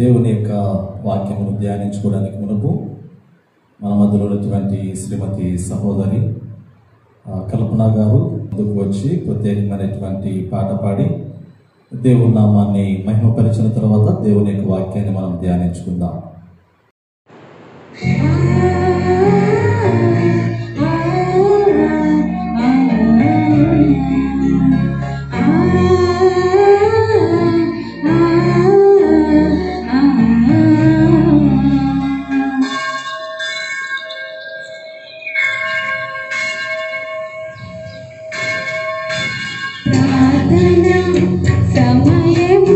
దేవుని యొక్క వాక్యమును ధ్యానించుకోవడానికి మునుపు మన మధ్యలో ఉన్నటువంటి శ్రీమతి సహోదరి ఆ, కల్పన గారు ముందుకు వచ్చి ప్రత్యేకమైనటువంటి పాట పాడి దేవుని నామాన్ని మహిమపరిచిన తర్వాత దేవుని యొక్క వాక్యాన్ని మనం ధ్యానించుకుందాం సమయము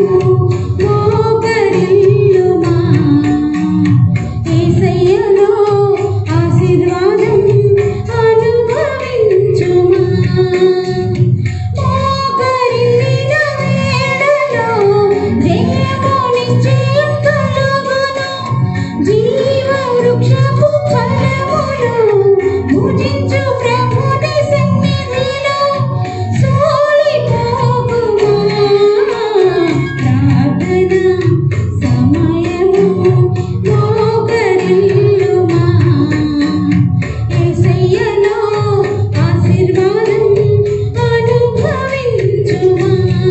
మోకరిల్లుమా యేసయ్యలో ఆశీర్వాదం అనుభవించుమా మోకరిల్లిన వేళలో జయమునిచ్చే కలుగును జీవ వృక్షపు ఫలములు భుజించు ప్రభుని సన్నిధిలో సోలిపోగుమా ప్రార్థన సమయము మోకరిల్లుమా యేసయ్యలో ఆశీర్వాదం అనుభవించుమా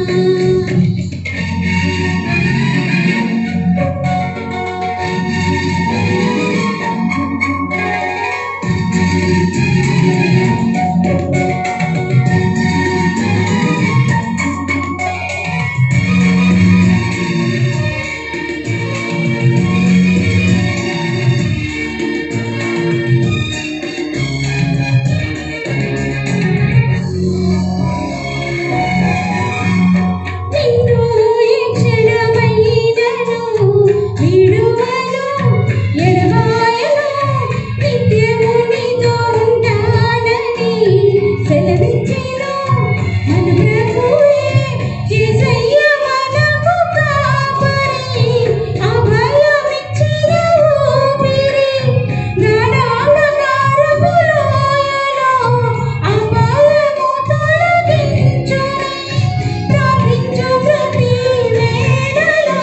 నిన్ను ఈ క్షణమైనను విడువను ఎడబాయను నిత్యము నీతో ఉంటానని సెలవిచ్చెను మన ప్రభువే యేసయ్య మనకు కాపరి అభయమిచ్చిన ఊపిరి గాఢాంధకారపు లోయలో అపాయము తొలగించుని ప్రార్థించు ప్రతి వేళలో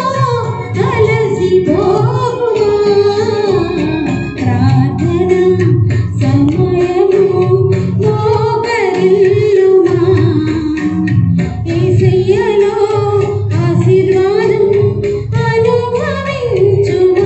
అలసిపోకుమా. ప్రార్థన సమయము మోకరిల్లుమా. యేసయ్యలో ఆశీర్వాదం అనుభవించుమా.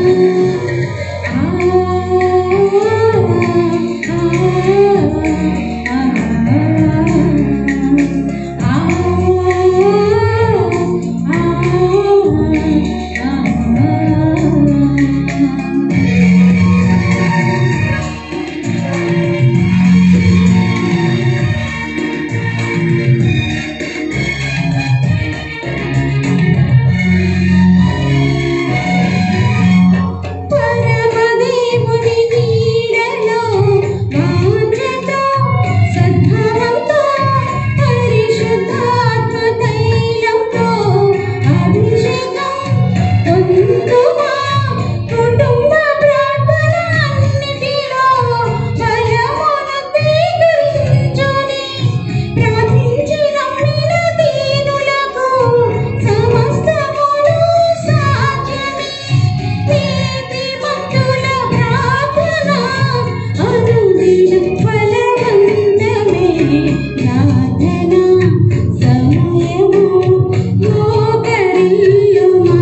పరమదేవుని నీడలో వాంఛతో సద్భావంతో పరిశుద్ధాత్మ తైలంతో అభిషేకం పొందుమా కుటుంబ ప్రార్థన అన్నిటిలో బలమును స్వీకరించుని ప్రార్థించి నమ్మిన దీనులకు సమస్తమును సాధ్యమే నీతిమంతుల ప్రార్థన అనుదినం ఫలవంతమే. ప్రార్థన సమయము మోకరిల్లుమా.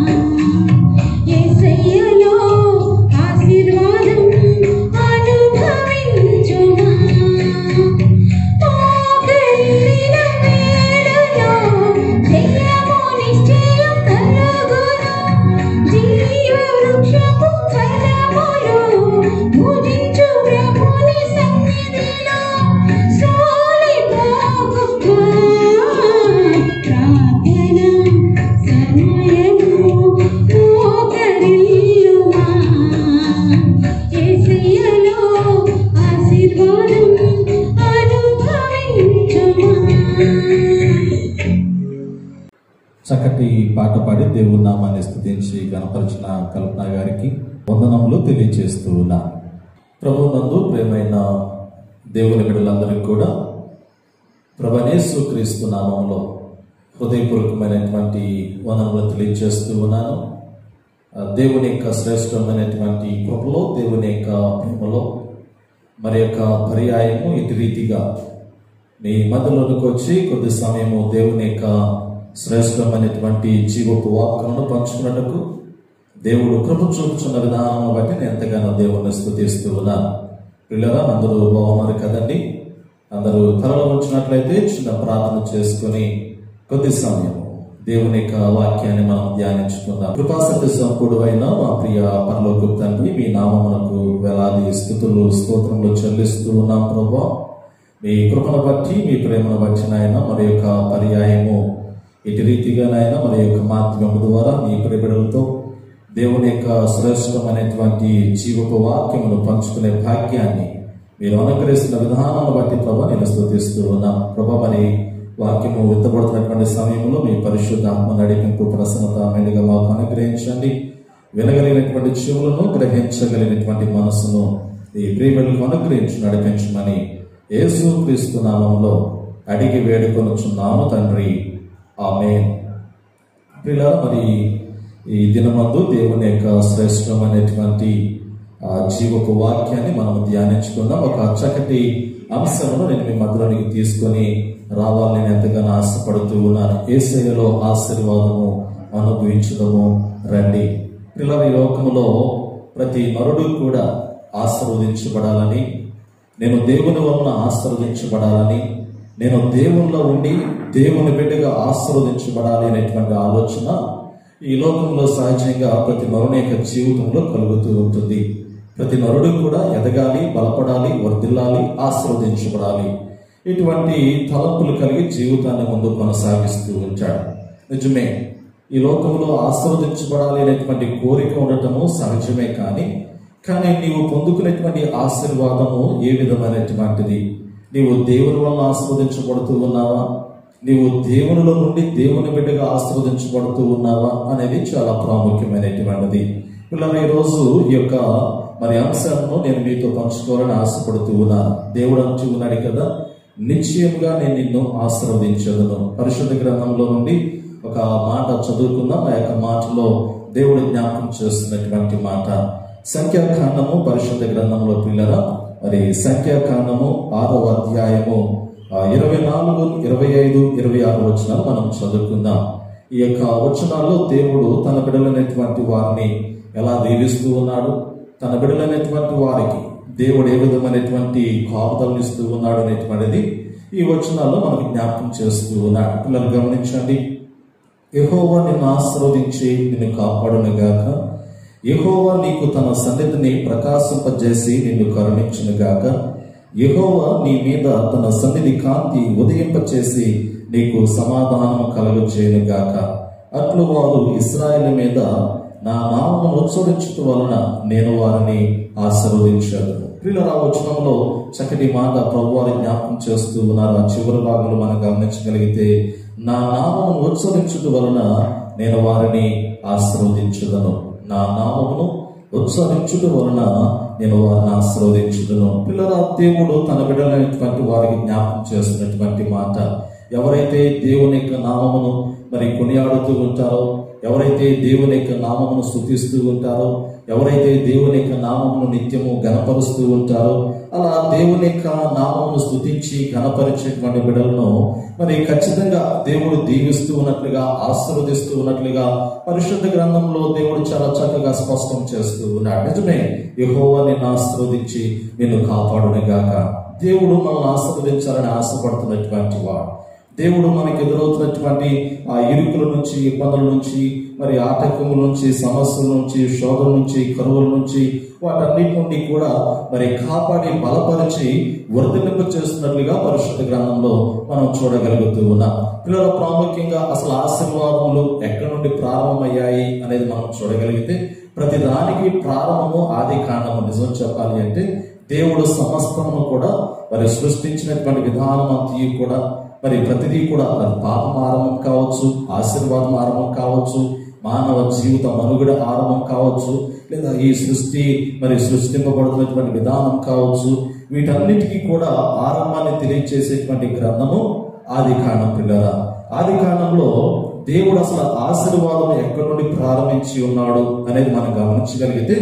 యేసయ్యలో ఆశీర్వాదం అనుభవించుమా. మోకరిల్లిన వేళలో జయము నిశ్చయం కలుగును. జీవ వృక్షపు ఫలములు భుజించు ప్రభుని సన్నిధిలో సోలిపోకుమా. ప్రార్థన సమయము మోకరిల్లుమా. యేసయ్యలో ఆశీర్వాదం అనుభవించుమా చక్కటి పాట పాడి దేవుని నామాన్ని స్థుతించి గణపరిచిన కల్పన గారికి వందనములు తెలియజేస్తూ ఉన్నా ప్రభు నందు ప్రేమైన దేవుని బిడ్డలందరికీ కూడా ప్రభనేసు క్రీస్తు నామంలో హృదయపూర్వకమైనటువంటి వందనములు తెలియజేస్తూ ఉన్నాను ఆ, దేవుని యొక్క శ్రేష్టమైనటువంటి కృపలో దేవుని యొక్క ప్రేమలో మరి యొక్క పర్యాయము ఇటు రీతిగా మీ మధ్యలోనికి వచ్చి కొద్ది సమయము దేవుని యొక్క శ్రేష్టమైనటువంటి జీవపు వాక్కులను పంచుకున్నట్టుకు దేవుడు కృప చూపుచున్న విధానం బట్టి నేను ఎంతగానో దేవుణ్ణి స్థుతిస్తూ ఉన్నాను పిల్లరా అందరూ బాగున్నారు కదండి అందరూ తలలో ఉంచినట్లయితే చిన్న ప్రార్థన చేసుకొని కొద్ది సమయం దేవుని యొక్క వాక్యాన్ని మనం ధ్యానించుకుందాం కృపాసక్తి సంపూడు అయిన మా ప్రియ పరలోక తండ్రి మీ నామమునకు వేలాది స్థుతులు స్తోత్రములు చెల్లిస్తూ ఉన్నాం ప్రభా మీ కృపను బట్టి మీ ప్రేమను బట్టి నాయన మరి యొక్క పర్యాయము ఇటు రీతిగా నాయన మరి యొక్క మాధ్యమం ద్వారా మీ ప్రిబిడలతో దేవుని యొక్క శ్రేష్టమైనటువంటి జీవపు వాక్యమును పంచుకునే భాగ్యాన్ని మీరు అనుగ్రహిస్తున్న విధానాన్ని బట్టి ప్రభా నేను స్థుతిస్తూ ఉన్నాం ప్రభా మరి వాక్యము విత్తబడుతున్నటువంటి సమయంలో మీ పరిశుద్ధ ఆత్మ నడిపింపు ప్రసన్నత మెండుగా మాకు అనుగ్రహించండి వినగలిగినటువంటి చెవులను గ్రహించగలిగినటువంటి మనసును ఈ ప్రియబిడ్డలకు అనుగ్రహించి నడిపించమని యేసు క్రీస్తు నామంలో అడిగి వేడుకొనుచున్నాను తండ్రి ఆమె ప్రియుల మరి ఈ దినమందు దేవుని యొక్క శ్రేష్టమైనటువంటి ఆ జీవపు వాక్యాన్ని మనం ధ్యానించుకుందాం ఒక చక్కటి అంశమును నేను మీ మధ్యలోనికి తీసుకొని రావాలని నేను ఎంతగానో ఆశపడుతూ ఉన్నాను ఏసయ్యలో ఆశీర్వాదము అనుభవించడము రండి పిల్లల ఈ లోకములో ప్రతి నరుడు కూడా ఆశీర్వదించబడాలని నేను దేవుని వలన ఆశీర్వదించబడాలని నేను దేవునిలో ఉండి దేవుని బిడ్డగా ఆశీర్వదించబడాలి అనేటువంటి ఆలోచన ఈ లోకంలో సహజంగా ప్రతి నరుని యొక్క జీవితంలో కలుగుతూ ఉంటుంది ప్రతి నరుడు కూడా ఎదగాలి బలపడాలి వర్ధిల్లాలి ఆశీర్వదించబడాలి ఇటువంటి తలంపులు కలిగి జీవితాన్ని ముందు కొనసాగిస్తూ ఉంటాడు నిజమే ఈ లోకంలో ఆశీర్వదించబడాలి అనేటువంటి కోరిక ఉండటము సహజమే కానీ కానీ నీవు పొందుకునేటువంటి ఆశీర్వాదము ఏ విధమైనటువంటిది నీవు దేవుని వల్ల ఆశీర్వదించబడుతూ ఉన్నావా నీవు దేవునిలో నుండి దేవుని బిడ్డగా ఆశీర్వదించబడుతూ ఉన్నావా అనేది చాలా ప్రాముఖ్యమైనటువంటిది పిల్లలు ఈ రోజు ఈ యొక్క మరి అంశాలను నేను మీతో పంచుకోవాలని ఆశపడుతూ ఉన్నాను దేవుడు అంటూ ఉన్నాడు కదా నిశ్చయంగా నేను నిన్ను ఆశీర్వదించదును పరిశుద్ధ గ్రంథంలో నుండి ఒక మాట చదువుకుందాం ఆ యొక్క మాటలో దేవుడు జ్ఞాపకం చేస్తున్నటువంటి మాట సంఖ్యాకాండము పరిశుద్ధ గ్రంథంలో పిల్లల మరి సంఖ్యాకాండము ఆరవ అధ్యాయము ఆ, ఇరవై నాలుగు ఇరవై ఐదు ఇరవై ఆరు వచనాలు మనం చదువుకుందాం ఈ యొక్క వచనాల్లో దేవుడు తన బిడలైనటువంటి వారిని ఎలా దీవిస్తూ ఉన్నాడు తన బిడలైనటువంటి వారికి దేవుడు ఏ విధమైనటువంటి కాపుదలను ఇస్తూ ఉన్నాడు అనేటువంటిది ఈ వచనాల్లో మనకు జ్ఞాపకం చేస్తూ ఉన్నాడు పిల్లలు గమనించండి యెహోవా నిన్ను ఆశీర్వదించి నిన్ను కాపాడును గాక యెహోవా నీకు తన సన్నిధిని ప్రకాశింపజేసి నిన్ను కరుణించును గాక యెహోవా నీ మీద తన సన్నిధి కాంతి ఉదయింపచేసి నీకు సమాధానం కలుగజేయును గాక అట్లు వారు ఇస్రాయేల్ మీద నా నామను ఉత్సరించుట వలన నేను వారిని ఆశీర్వదించాను ప్రియుల వచనంలో చక్కటి మాట ప్రభు వారి జ్ఞాపకం చేస్తూ ఉన్నారు ఆ చివరి భాగంలో మనం గమనించగలిగితే నా నామమును ఉత్సరించుట వలన నేను వారిని ఆశీర్వదించుదను నా నామమును ఉత్సరించుట వలన నేను వారిని ఆశీర్వదించుదును పిల్లల దేవుడు తన బిడ్డలైనటువంటి వారికి జ్ఞాపకం చేస్తున్నటువంటి మాట ఎవరైతే దేవుని యొక్క నామమును మరి కొనియాడుతూ ఉంటారో ఎవరైతే దేవుని యొక్క నామమును స్థుతిస్తూ ఉంటారో ఎవరైతే దేవుని యొక్క నామమును నిత్యము గణపరుస్తూ ఉంటారో అలా దేవుని యొక్క నామమును స్థుతించి గణపరిచేటువంటి బిడ్డలను మరి ఖచ్చితంగా దేవుడు దీవిస్తూ ఉన్నట్లుగా ఆశీర్వదిస్తూ ఉన్నట్లుగా పరిశుద్ధ గ్రంథంలో దేవుడు చాలా చక్కగా స్పష్టం చేస్తూ ఉన్నాడు నిజమే యెహోవా నిన్ను ఆశీర్వదించి నిన్ను కాపాడునిగాక దేవుడు మనల్ని ఆశీర్వదించాలని ఆశపడుతున్నటువంటి వాడు దేవుడు మనకి ఎదురవుతున్నటువంటి ఆ ఇరుకుల నుంచి ఇబ్బందుల నుంచి మరి ఆటంకముల నుంచి సమస్యల నుంచి శోధల నుంచి కరువుల నుంచి వాటన్నిటి నుండి కూడా మరి కాపాడి బలపరిచి వర్ధలింప చేస్తున్నట్లుగా పరిశుద్ధ గ్రంథంలో మనం చూడగలుగుతూ ఉన్నాం పిల్లల ప్రాముఖ్యంగా అసలు ఆశీర్వాదములు ఎక్కడి నుండి ప్రారంభమయ్యాయి అనేది మనం చూడగలిగితే ప్రతి దానికి ప్రారంభము ఆది కాండము నిజం చెప్పాలి అంటే దేవుడు సమస్తమును కూడా మరి సృష్టించినటువంటి విధానం అంతయు కూడా మరి ప్రతిదీ కూడా అది పాపం ఆరంభం కావచ్చు ఆశీర్వాదం ఆరంభం కావచ్చు మానవ జీవిత మనుగడ ఆరంభం కావచ్చు లేదా ఈ సృష్టి మరి సృష్టింపబడుతున్నటువంటి విధానం కావచ్చు వీటన్నిటికీ కూడా ఆరంభాన్ని తెలియచేసేటువంటి గ్రంథము ఆది కాండం పిల్లరా ఆది కాండంలో దేవుడు అసలు ఆశీర్వాదం ఎక్కడి నుండి ప్రారంభించి ఉన్నాడు అనేది మనం గమనించగలిగితే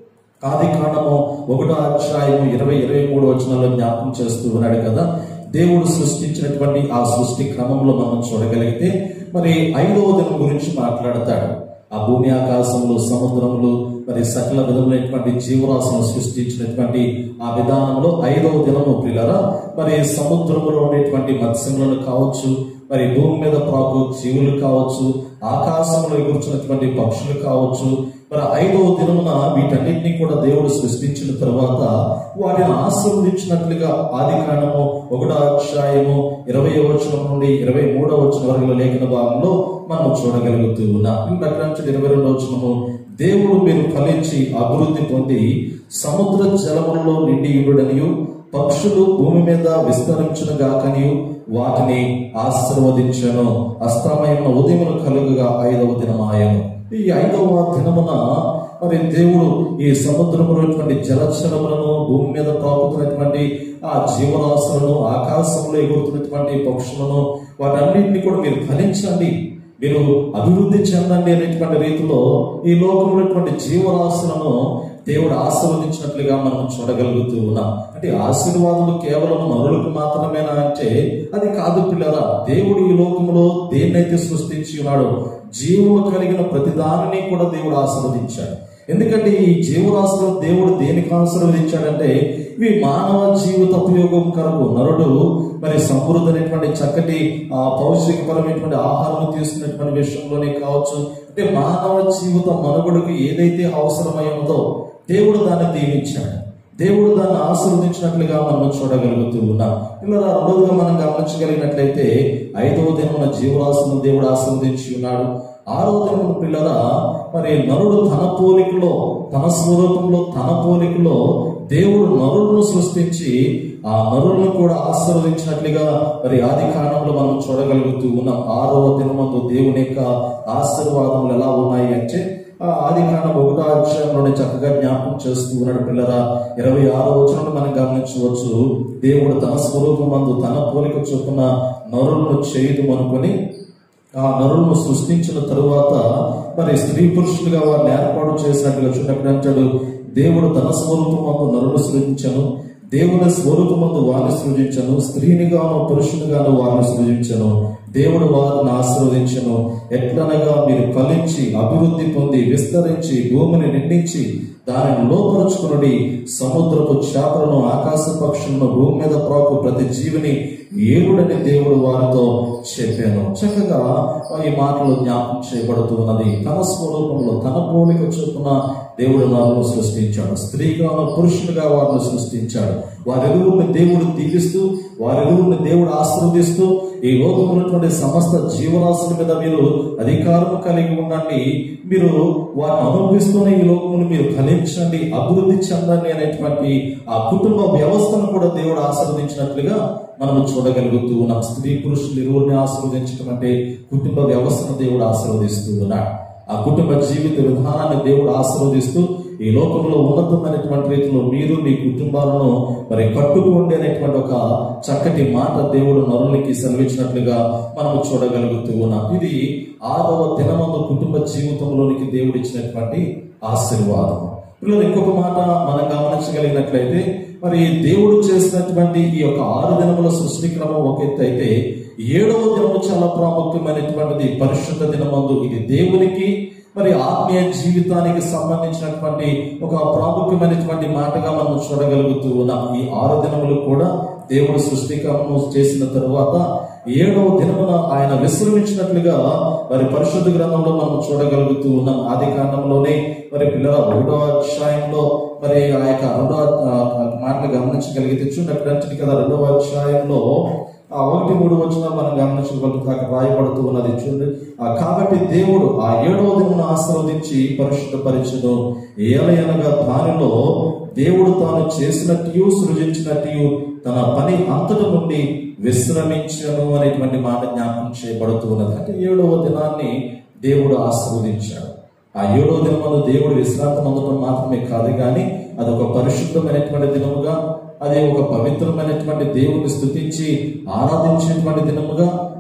ఆది కాండము ఒకటో అధ్యాయము ఇరవై ఇరవై మూడు వచనంలో జ్ఞాపకం చేస్తూ ఉన్నాడు కదా దేవుడు సృష్టించినటువంటి ఆ సృష్టి క్రమంలో మనం చూడగలిగితే మరి ఐదవ దినం గురించి మాట్లాడతాడు ఆ భూమి ఆకాశములు సముద్రములు మరి సకల విధములైనటువంటి జీవరాశులను సృష్టించినటువంటి ఆ విధానంలో ఐదవ దినము పిల్లరా మరి సముద్రములో ఉండేటువంటి మత్స్యములను కావచ్చు మరి భూమి మీద ప్రాకు జీవులు కావచ్చు ఆకాశంలో ఎగురుచున్నటువంటి పక్షులు కావచ్చు మరి ఐదవ దినమున వీటన్నిటిని కూడా దేవుడు సృష్టించిన తర్వాత వాటిని ఆశీర్వదించినట్లుగా ఆది కాండము ఒకటో అధ్యాయము ఇరవై వచనం నుండి ఇరవై మూడవ వచనం వరకు లేఖన భాగంలో మనం చూడగలుగుతూ ఉన్నాం అక్కడ నుంచి ఇరవై రెండవ వచనము దేవుడు మీరు ఫలించి అభివృద్ధి పొంది సముద్ర జలములలో నిండి ఉండుడనియు పక్షులు భూమి మీద విస్తరించును గాకనియు వాటిని ఆశీర్వదించను అస్తమయమున ఉదయమును కలుగుగా ఐదవ దినమాయను ఈ ఐదవ దినమున మరి దేవుడు ఈ సముద్రంలో ఉన్నటువంటి జలచరములను భూమి మీద తాకుతున్నటువంటి ఆ జీవరాశులను ఆకాశంలో ఎగురుతున్నటువంటి పక్షులను వాటన్నింటినీ కూడా మీరు ఫలించండి మీరు అభివృద్ధి చెందండి అనేటువంటి రీతిలో ఈ లోకంలో ఉన్నటువంటి జీవరాశులను దేవుడు ఆశీర్వదించినట్లుగా మనం చూడగలుగుతూ ఉన్నాం అంటే ఆశీర్వాదాలు కేవలం నరులకు మాత్రమేనా అంటే అది కాదు పిల్లరా దేవుడు ఈ లోకంలో దేన్నైతే సృష్టించి ఉన్నాడో జీవము కలిగిన ప్రతిదానిని కూడా దేవుడు ఆశీర్వదించాడు ఎందుకంటే ఈ జీవరాశులను దేవుడు దేనికి ఆశీర్వదించాడంటే ఇవి మానవ జీవిత ఉపయోగం కొరకు నరుడు మరి సమృద్ధి అనేటువంటి చక్కటి ఆ పౌష్టికపరమైనటువంటి ఆహారం తీసుకునేటువంటి విషయంలోనే కావచ్చు అంటే మానవ జీవిత మనుగడకు ఏదైతే అవసరమై ఉందో దేవుడు దాన్ని దీవించాడు దేవుడు దాన్ని ఆశీర్వదించినట్లుగా మనం చూడగలుగుతూ ఉన్నాం ఇలా రెండోదిగా మనం గమనించగలిగినట్లయితే ఐదవ దినమున జీవరాశులను దేవుడు ఆశీర్వదించి ఉన్నాడు ఆరో దినమున పిల్లరా మరి నరుడు తన పోలికలో తన స్వరూపంలో తన పోలికలో దేవుడు నరులను సృష్టించి ఆ నరులను కూడా ఆశీర్వదించినట్లుగా మరి ఆది కాలంలో మనం చూడగలుగుతూ ఉన్నాం ఆరవ దినమందు దేవుని యొక్క ఆశీర్వాదములు ఎలా ఉన్నాయి అంటే ఆ ఆది కాండం ఒకటో అధ్యాయంలోనే చక్కగా జ్ఞాపకం చేస్తూ ఉన్నాడు పిల్లరా ఇరవై ఆరో వచనం మనం గమనించవచ్చు దేవుడు తన స్వరూపమందు తన పోలిక చొప్పున నరులను చేయదు అనుకొని ఆ నరులను సృష్టించిన తరువాత మరి స్త్రీ పురుషులుగా వారిని ఏర్పాటు చేసినట్టుగా చూడక్కడ అంటాడు దేవుడు తన స్వరూపమందు నరులు సృజించను దేవుని స్వరూపమందు వారిని సృజించను స్త్రీనిగాను పురుషునిగాను వారిని సృజించను దేవుడు వారిని ఆశీర్వదించను ఎట్లనగా మీరు ఫలించి అభివృద్ధి పొంది విస్తరించి భూమిని నిండించి దానిని లోపరుచుకునుడి సముద్రపు చేపలను ఆకాశ పక్షులను భూమి మీద ప్రాకు ప్రతి జీవిని ఏడుడని దేవుడు వారితో చెప్పాను చక్కగా ఈ మాటలు జ్ఞాపకం చేయబడుతూ ఉన్నది తన స్వరూపంలో తన పోలిక చొప్పున దేవుడు వారిని సృష్టించాడు స్త్రీగాను పురుషులుగా వారిని సృష్టించాడు వారెరువుని దేవుడు దీవిస్తూ వారెరువుని దేవుడు ఆశీర్వదిస్తూ ఈ లోకంలో ఉన్నటువంటి సమస్త జీవరాశుల మీద మీరు అధికారం కలిగి ఉండండి మీరు వారిని అనుభవిస్తూనే ఈ లోకమును మీరు ఫలించండి అభివృద్ధి చెందండి అనేటువంటి ఆ కుటుంబ వ్యవస్థను కూడా దేవుడు ఆశీర్వదించినట్లుగా మనం చూడగలుగుతూ ఉన్నాం స్త్రీ పురుషులు ఇరువురిని ఆశీర్వదించడం అంటే కుటుంబ వ్యవస్థను దేవుడు ఆశీర్వదిస్తూ ఉన్నాడు ఆ కుటుంబ జీవిత విధానాన్ని దేవుడు ఆశీర్వదిస్తూ ఈ లోకంలో ఉన్నతమైనటువంటి రీతిలో మీరు మీ కుటుంబాలను మరి కట్టుకోండి అనేటువంటి ఒక చక్కటి మాట దేవుడు నరులకి సెలవిచ్చినట్లుగా మనం చూడగలుగుతూ ఉన్నాం ఇది ఆరవ దినమందు కుటుంబ జీవితంలోనికి దేవుడు ఇచ్చినటువంటి ఆశీర్వాదం పిల్లలు ఇంకొక మాట మనం గమనించగలిగినట్లయితే మరి దేవుడు చేసినటువంటి ఈ యొక్క ఆరు దినముల సృష్టి క్రమం ఒక ఎత్తు అయితే ఏడవ దినము చాలా ప్రాముఖ్యమైనటువంటిది పరిశుద్ధ దినమందు ఇది దేవునికి మరి ఆత్మీయ జీవితానికి సంబంధించినటువంటి ఒక ప్రాముఖ్యమైనటువంటి మాటగా మనం చూడగలుగుతూ ఉన్నాం ఈ ఆరు దినములు కూడా దేవుడు సృష్టికరము చేసిన తరువాత ఏడవ దినమున ఆయన విశ్రమించినట్లుగా మరి పరిశుద్ధ గ్రంథంలో మనం చూడగలుగుతూ ఉన్నాం ఆది కాండంలోనే మరి పిల్లల ఒకటో అధ్యాయంలో మరి ఆ యొక్క రెండో ఆ, మాటలు గమనించగలిగితే చూడండి కదా రెండవ అధ్యాయంలో ఆ ఒకటి మూడు వచ్చిన మనం గమనించగలుగుతా అక్కడ రాయబడుతూ ఉన్నది చూడండి ఆ, కాబట్టి దేవుడు ఆ ఏడవ దినమున ఆశీర్వదించి పరిశుద్ధపరిచను ఏలయనగా దానిలో దేవుడు తాను చేసినట్టు సృజించినట్టు తన పని అంతట నుండి విశ్రమించను అనేటువంటి మాట జ్ఞాపకం చేయబడుతూ ఉన్నది అంటే ఏడవ దినాన్ని దేవుడు ఆశీర్వదించాడు ఆ ఏడవ దినమును దేవుడు విశ్రాంతి పొందడం మాత్రమే కాదు కానీ అది ఒక పరిశుద్ధమైనటువంటి దినముగా అది ఒక పవిత్రమైనటువంటి దేవుని స్థుతించి ఆరాధించేటువంటి దినముగా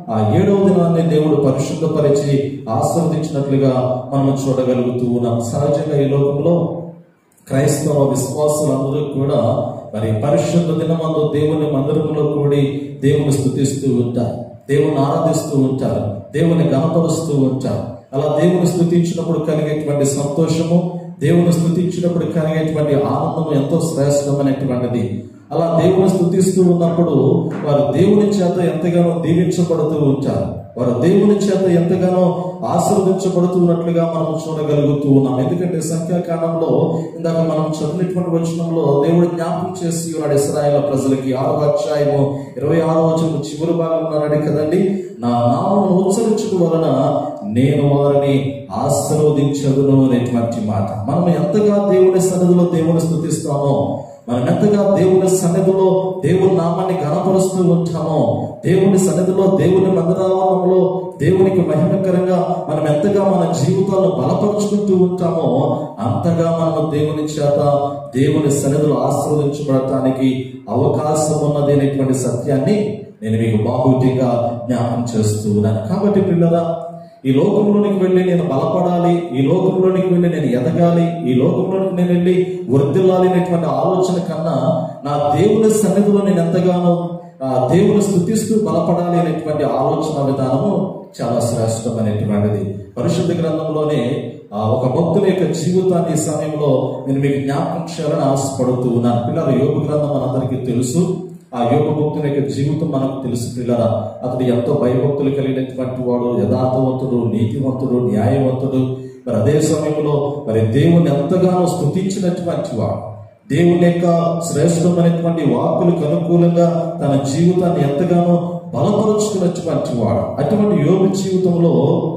ఆ ఏడవ దినాన్ని దేవుడు పరిశుద్ధపరిచి ఆస్వాదించినట్లుగా మనం చూడగలుగుతూ ఉన్నాం సహజంగా ఈ లోకంలో క్రైస్తవ విశ్వాసులందరూ కూడా మరి పరిశుద్ధ దినమందు దేవుని మందిరంలో కూడి దేవుని స్థుతిస్తూ ఉంటారు దేవుని ఆరాధిస్తూ ఉంటారు దేవుని గణపరుస్తూ ఉంటారు అలా దేవుని స్థుతించినప్పుడు కలిగేటువంటి సంతోషము దేవుని స్థుతించినప్పుడు కలిగేటువంటి ఆనందం ఎంతో శ్రేష్టమైనటువంటిది అలా దేవుని స్థుతిస్తూ ఉన్నప్పుడు వారు దేవుని చేత ఎంతగానో దీవించబడుతూ ఉంటారు వారు దేవుని చేత ఎంతగానో ఆశీర్వదించబడుతున్నట్లుగా మనం చూడగలుగుతూ ఉన్నాం ఎందుకంటే సంఖ్యాకాలంలో ఇందాక మనం చదివినటువంటి వచనంలో దేవుడు జ్ఞాపకం చేసి ఉన్నాడు ఇస్రాయేల్ ప్రజలకి ఆరో అధ్యాయము ఇరవై ఆరో వచనం చివరి భాగం ఉన్నాడు కదండి నా నామమును ఉచ్చరించడం వలన నేను వారిని ఆశీర్వదించదును అనేటువంటి మాట మనం ఎంతగా దేవుని సన్నిధిలో దేవుని స్థుతిస్తామో మనం ఎంతగా దేవుని సన్నిధిలో దేవుని నామాన్ని గణపరుస్తూ ఉంటామో దేవుని సన్నిధిలో దేవుని మందిరావరణంలో దేవునికి మహిమకరంగా మనం ఎంతగా మన జీవితాలను బలపరుచుకుంటూ ఉంటామో అంతగా మనం దేవుని చేత దేవుని సన్నిధిలో ఆశీర్వదించబడటానికి అవకాశం ఉన్నది అనేటువంటి సత్యాన్ని నేను మీకు బాహుటిగా జ్ఞాపం చేస్తూ ఉన్నాను కాబట్టి పిల్లరా ఈ లోకంలోనికి వెళ్ళి నేను బలపడాలి ఈ లోకంలోనికి వెళ్ళి నేను ఎదగాలి ఈ లోకంలోనికి నేను వెళ్ళి వర్ధిల్లాలి అనేటువంటి ఆలోచన కన్నా నా దేవుని సన్నిధిలో నేను ఎంతగానో ఆ దేవుని స్థుతిస్తూ బలపడాలి అనేటువంటి ఆలోచన విధానము చాలా శ్రేష్టమైనటువంటిది పరిశుద్ధ గ్రంథంలోనే ఆ ఒక భక్తుల యొక్క జీవితాన్ని ఈ సమయంలో నేను మీకు జ్ఞాపకం చేయాలని ఆశపడుతూ ఉన్నాను పిల్లల యోగ గ్రంథం మనందరికీ తెలుసు ఆ యోగ భక్తుని యొక్క జీవితం మనకు తెలుసు పిల్లరా అతడు ఎంతో భయభక్తులు కలిగినటువంటి వాడు యథార్థవంతుడు నీతివంతుడు న్యాయవంతుడు మరి అదే సమయంలో మరి దేవుని ఎంతగానో స్థుతించినటువంటి వాడు దేవుని యొక్క శ్రేష్టమైనటువంటి వాక్కులకు అనుకూలంగా తన జీవితాన్ని ఎంతగానో బలపరుచుకున్నటువంటి వాడు అటువంటి యోగ జీవితంలో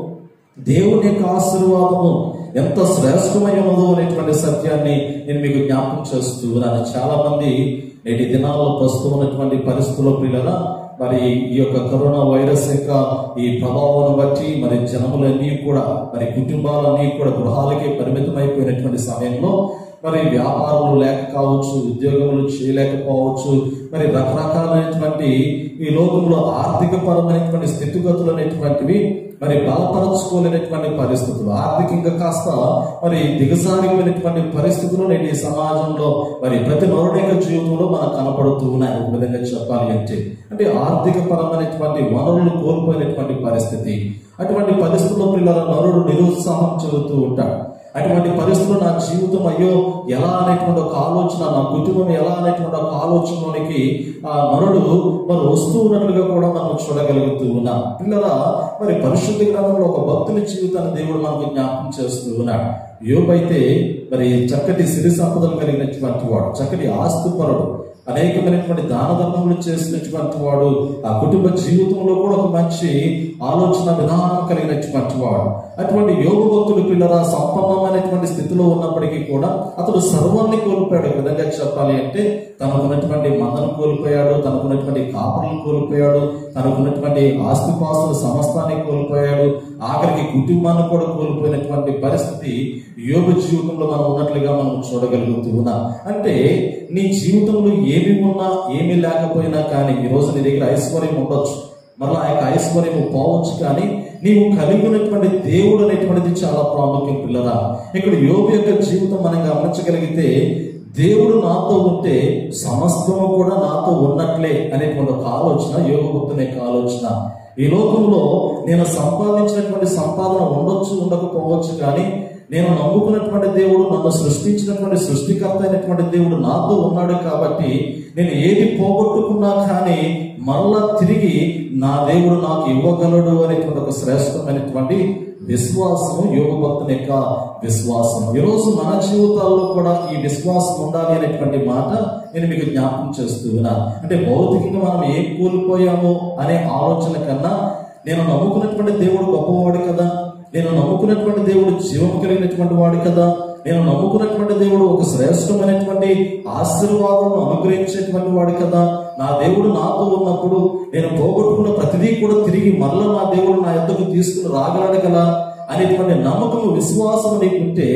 దేవుని యొక్క ఆశీర్వాదము ఎంత శ్రేష్టమై ఉన్నదో అనేటువంటి సత్యాన్ని నేను మీకు జ్ఞాపకం చేస్తూ ఉన్నాను చాలా మంది నేటి దినాల్లో ప్రస్తుతం ఉన్నటువంటి పరిస్థితుల్లో పిల్లల మరి ఈ యొక్క కరోనా వైరస్ యొక్క ఈ ప్రభావాన్ని బట్టి మరి జనములన్నీ కూడా మరి కుటుంబాలన్నీ కూడా గృహాలకే పరిమితమైపోయినటువంటి సమయంలో మరి వ్యాపారాలు లేక కావచ్చు ఉద్యోగములు చేయలేకపోవచ్చు మరి రకరకాలైనటువంటి ఈ లోకంలో ఆర్థిక పరమైనటువంటి స్థితిగతులు అనేటువంటివి మరి బలపరచుకోలేనటువంటి పరిస్థితులు ఆర్థికంగా కాస్త మరి దిగజారిపోయినటువంటి పరిస్థితులు నేటి సమాజంలో మరి ప్రతి నరుడి యొక్క జీవితంలో మనకు కనపడుతూ ఉన్నాయి ఒక విధంగా చెప్పాలి అంటే అంటే ఆర్థిక పరమైనటువంటి వనరులు కోల్పోయినటువంటి పరిస్థితి అటువంటి పరిస్థితుల్లో పిల్లల నరుడు నిరుత్సాహం చెందుతూ ఉంటాడు అటువంటి పరిస్థితుల్లో నా జీవితం అయ్యో ఎలా అనేటువంటి ఒక ఆలోచన నా కుటుంబం ఎలా అనేటువంటి ఒక ఆలోచనలోనికి ఆ నరుడు మరి వస్తూ ఉన్నట్లుగా కూడా మనం చూడగలుగుతూ ఉన్నాం పిల్లల మరి పరిశుద్ధ గ్రంథంలో ఒక భక్తుని జీవితాన్ని దేవుడు మనకు జ్ఞాపకం చేస్తూ ఉన్నాడు యోబైతే మరి చక్కటి సిరి సంపదలు కలిగినటువంటి వాడు చక్కటి ఆస్తిపరుడు అనేకమైనటువంటి దాన ధర్మములు చేసినటువంటి వాడు ఆ కుటుంబ జీవితంలో కూడా ఒక మంచి ఆలోచన విధానం కలిగినటువంటి వాడు అటువంటి యోగ భక్తుడు పిల్లల సంపన్నమైనటువంటి స్థితిలో ఉన్నప్పటికీ కూడా అతడు సర్వాన్ని కోల్పోయాడు ఒక విధంగా చెప్పాలి అంటే తనకున్నటువంటి మందను కోల్పోయాడు తనకున్నటువంటి కాపులను కోల్పోయాడు తనకున్నటువంటి ఆస్తిపాస్తుల సమస్తాన్ని కోల్పోయాడు ఆఖరికి కుటుంబాన్ని కూడా కోల్పోయినటువంటి పరిస్థితి యోగ జీవితంలో మనం ఉన్నట్లుగా మనం చూడగలుగుతూ ఉన్నాం అంటే నీ జీవితంలో ఏమి ఉన్నా ఏమీ లేకపోయినా కానీ ఈ రోజు నీ దగ్గర ఐశ్వర్యం ఉండొచ్చు మరలా ఆ యొక్క ఐశ్వర్యము పోవచ్చు కానీ నీవు కలిగి ఉన్నటువంటి దేవుడు అనేటువంటిది చాలా ప్రాముఖ్యం పిల్లరా ఇక్కడ యోగు యొక్క జీవితం మనం గమనించగలిగితే దేవుడు నాతో ఉంటే సమస్తము కూడా నాతో ఉన్నట్లే అనేటువంటి ఒక ఆలోచన యోగ భక్తుని యొక్క ఆలోచన ఈ లోకంలో నేను సంపాదించినటువంటి సంపాదన ఉండొచ్చు ఉండకపోవచ్చు కానీ నేను నమ్ముకున్నటువంటి దేవుడు నన్ను సృష్టించినటువంటి సృష్టికర్త అయినటువంటి దేవుడు నాతో ఉన్నాడు కాబట్టి నేను ఏది పోగొట్టుకున్నా కానీ మరలా తిరిగి నా దేవుడు నాకు ఇవ్వగలడు అనేటువంటి ఒక శ్రేష్టమైనటువంటి విశ్వాసము యోగ భక్తుని యొక్క విశ్వాసం ఈరోజు మన జీవితాల్లో కూడా ఈ విశ్వాసం ఉండాలి అనేటువంటి మాట నేను మీకు జ్ఞాపకం చేస్తూ ఉన్నాను అంటే భౌతికంగా మనం ఏం కోల్పోయామో అనే ఆలోచన కన్నా నేను నమ్ముకున్నటువంటి దేవుడు గొప్పవాడు కదా నేను నమ్ముకున్నటువంటి దేవుడు జీవం కలిగినటువంటి వాడు కదా నేను నమ్ముకున్నటువంటి దేవుడు ఒక శ్రేష్టమైనటువంటి ఆశీర్వాదం అనుగ్రహించేటువంటి వాడు కదా నా దేవుడు నాతో ఉన్నప్పుడు నేను పోగొట్టుకున్న ప్రతిదీ కూడా తిరిగి మరలా నా దేవుడు నా ఎద్దకు తీసుకుని రాగలడు కదా అనేటువంటి నమ్మకం విశ్వాసం నీకుంటే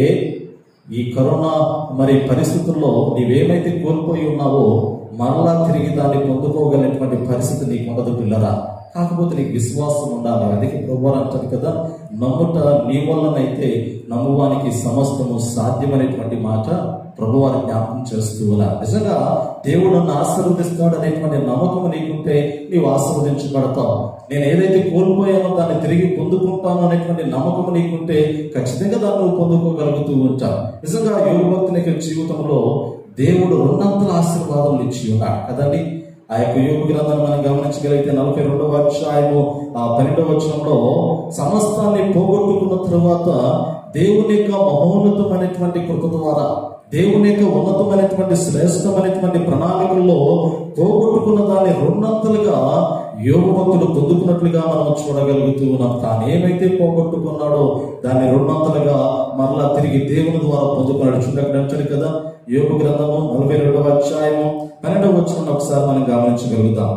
ఈ కరోనా మరి పరిస్థితుల్లో నీవేమైతే కోల్పోయి ఉన్నావో మరలా తిరిగి దాన్ని పొందుకోగలిగినటువంటి పరిస్థితి నీకు ఉండదు పిల్లరా కాకపోతే నీకు విశ్వాసం ఉండాలి అందుకే ప్రభు అంటారు కదా నమ్ముట నీ వల్లనైతే నమ్మువానికి సమస్తము సాధ్యమనేటువంటి మాట ప్రభువారి జ్ఞాపకం చేస్తూ ఉన్నారు నిజంగా దేవుడు నన్ను ఆశీర్వదిస్తాడు అనేటువంటి నమ్మకం నీకుంటే నీవు ఆశీర్వదించబడతావు నేను ఏదైతే కోల్పోయానో దాన్ని తిరిగి పొందుకుంటాను అనేటువంటి నమ్మకం నీకుంటే ఖచ్చితంగా దాన్ని నువ్వు పొందుకోగలుగుతూ ఉంటావు నిజంగా యోగ భక్తుని యొక్క జీవితంలో దేవుడు రెండంతల ఆశీర్వాదాలు ఇచ్చి ఉన్నాడు కదండి ఆ యొక్క యోగ గ్రంథాన్ని మనం గమనించగలిగితే నలభై రెండవ అధ్యాయము ఆ పన్నెండవ వచనంలో సమస్తాన్ని పోగొట్టుకున్న తరువాత దేవుని యొక్క మహోన్నతమైనటువంటి కృప ద్వారా దేవుని యొక్క ఉన్నతమైనటువంటి శ్రేష్టమైనటువంటి ప్రణాళికల్లో పోగొట్టుకున్న దాన్ని రెండంతలుగా యోగ భక్తుడు పొందుకున్నట్లుగా మనం చూడగలుగుతూ ఉన్నాం తాను ఏమైతే పోగొట్టుకున్నాడో దాన్ని రెండంతలుగా మరలా తిరిగి దేవుని ద్వారా పొందుకున్నాడు చూడక్కడ అంటాడు కదా యోగ గ్రంథము నలభై రెండవ అధ్యాయము పన్నెండవ వచ్చిన ఒకసారి మనం గమనించగలుగుతాం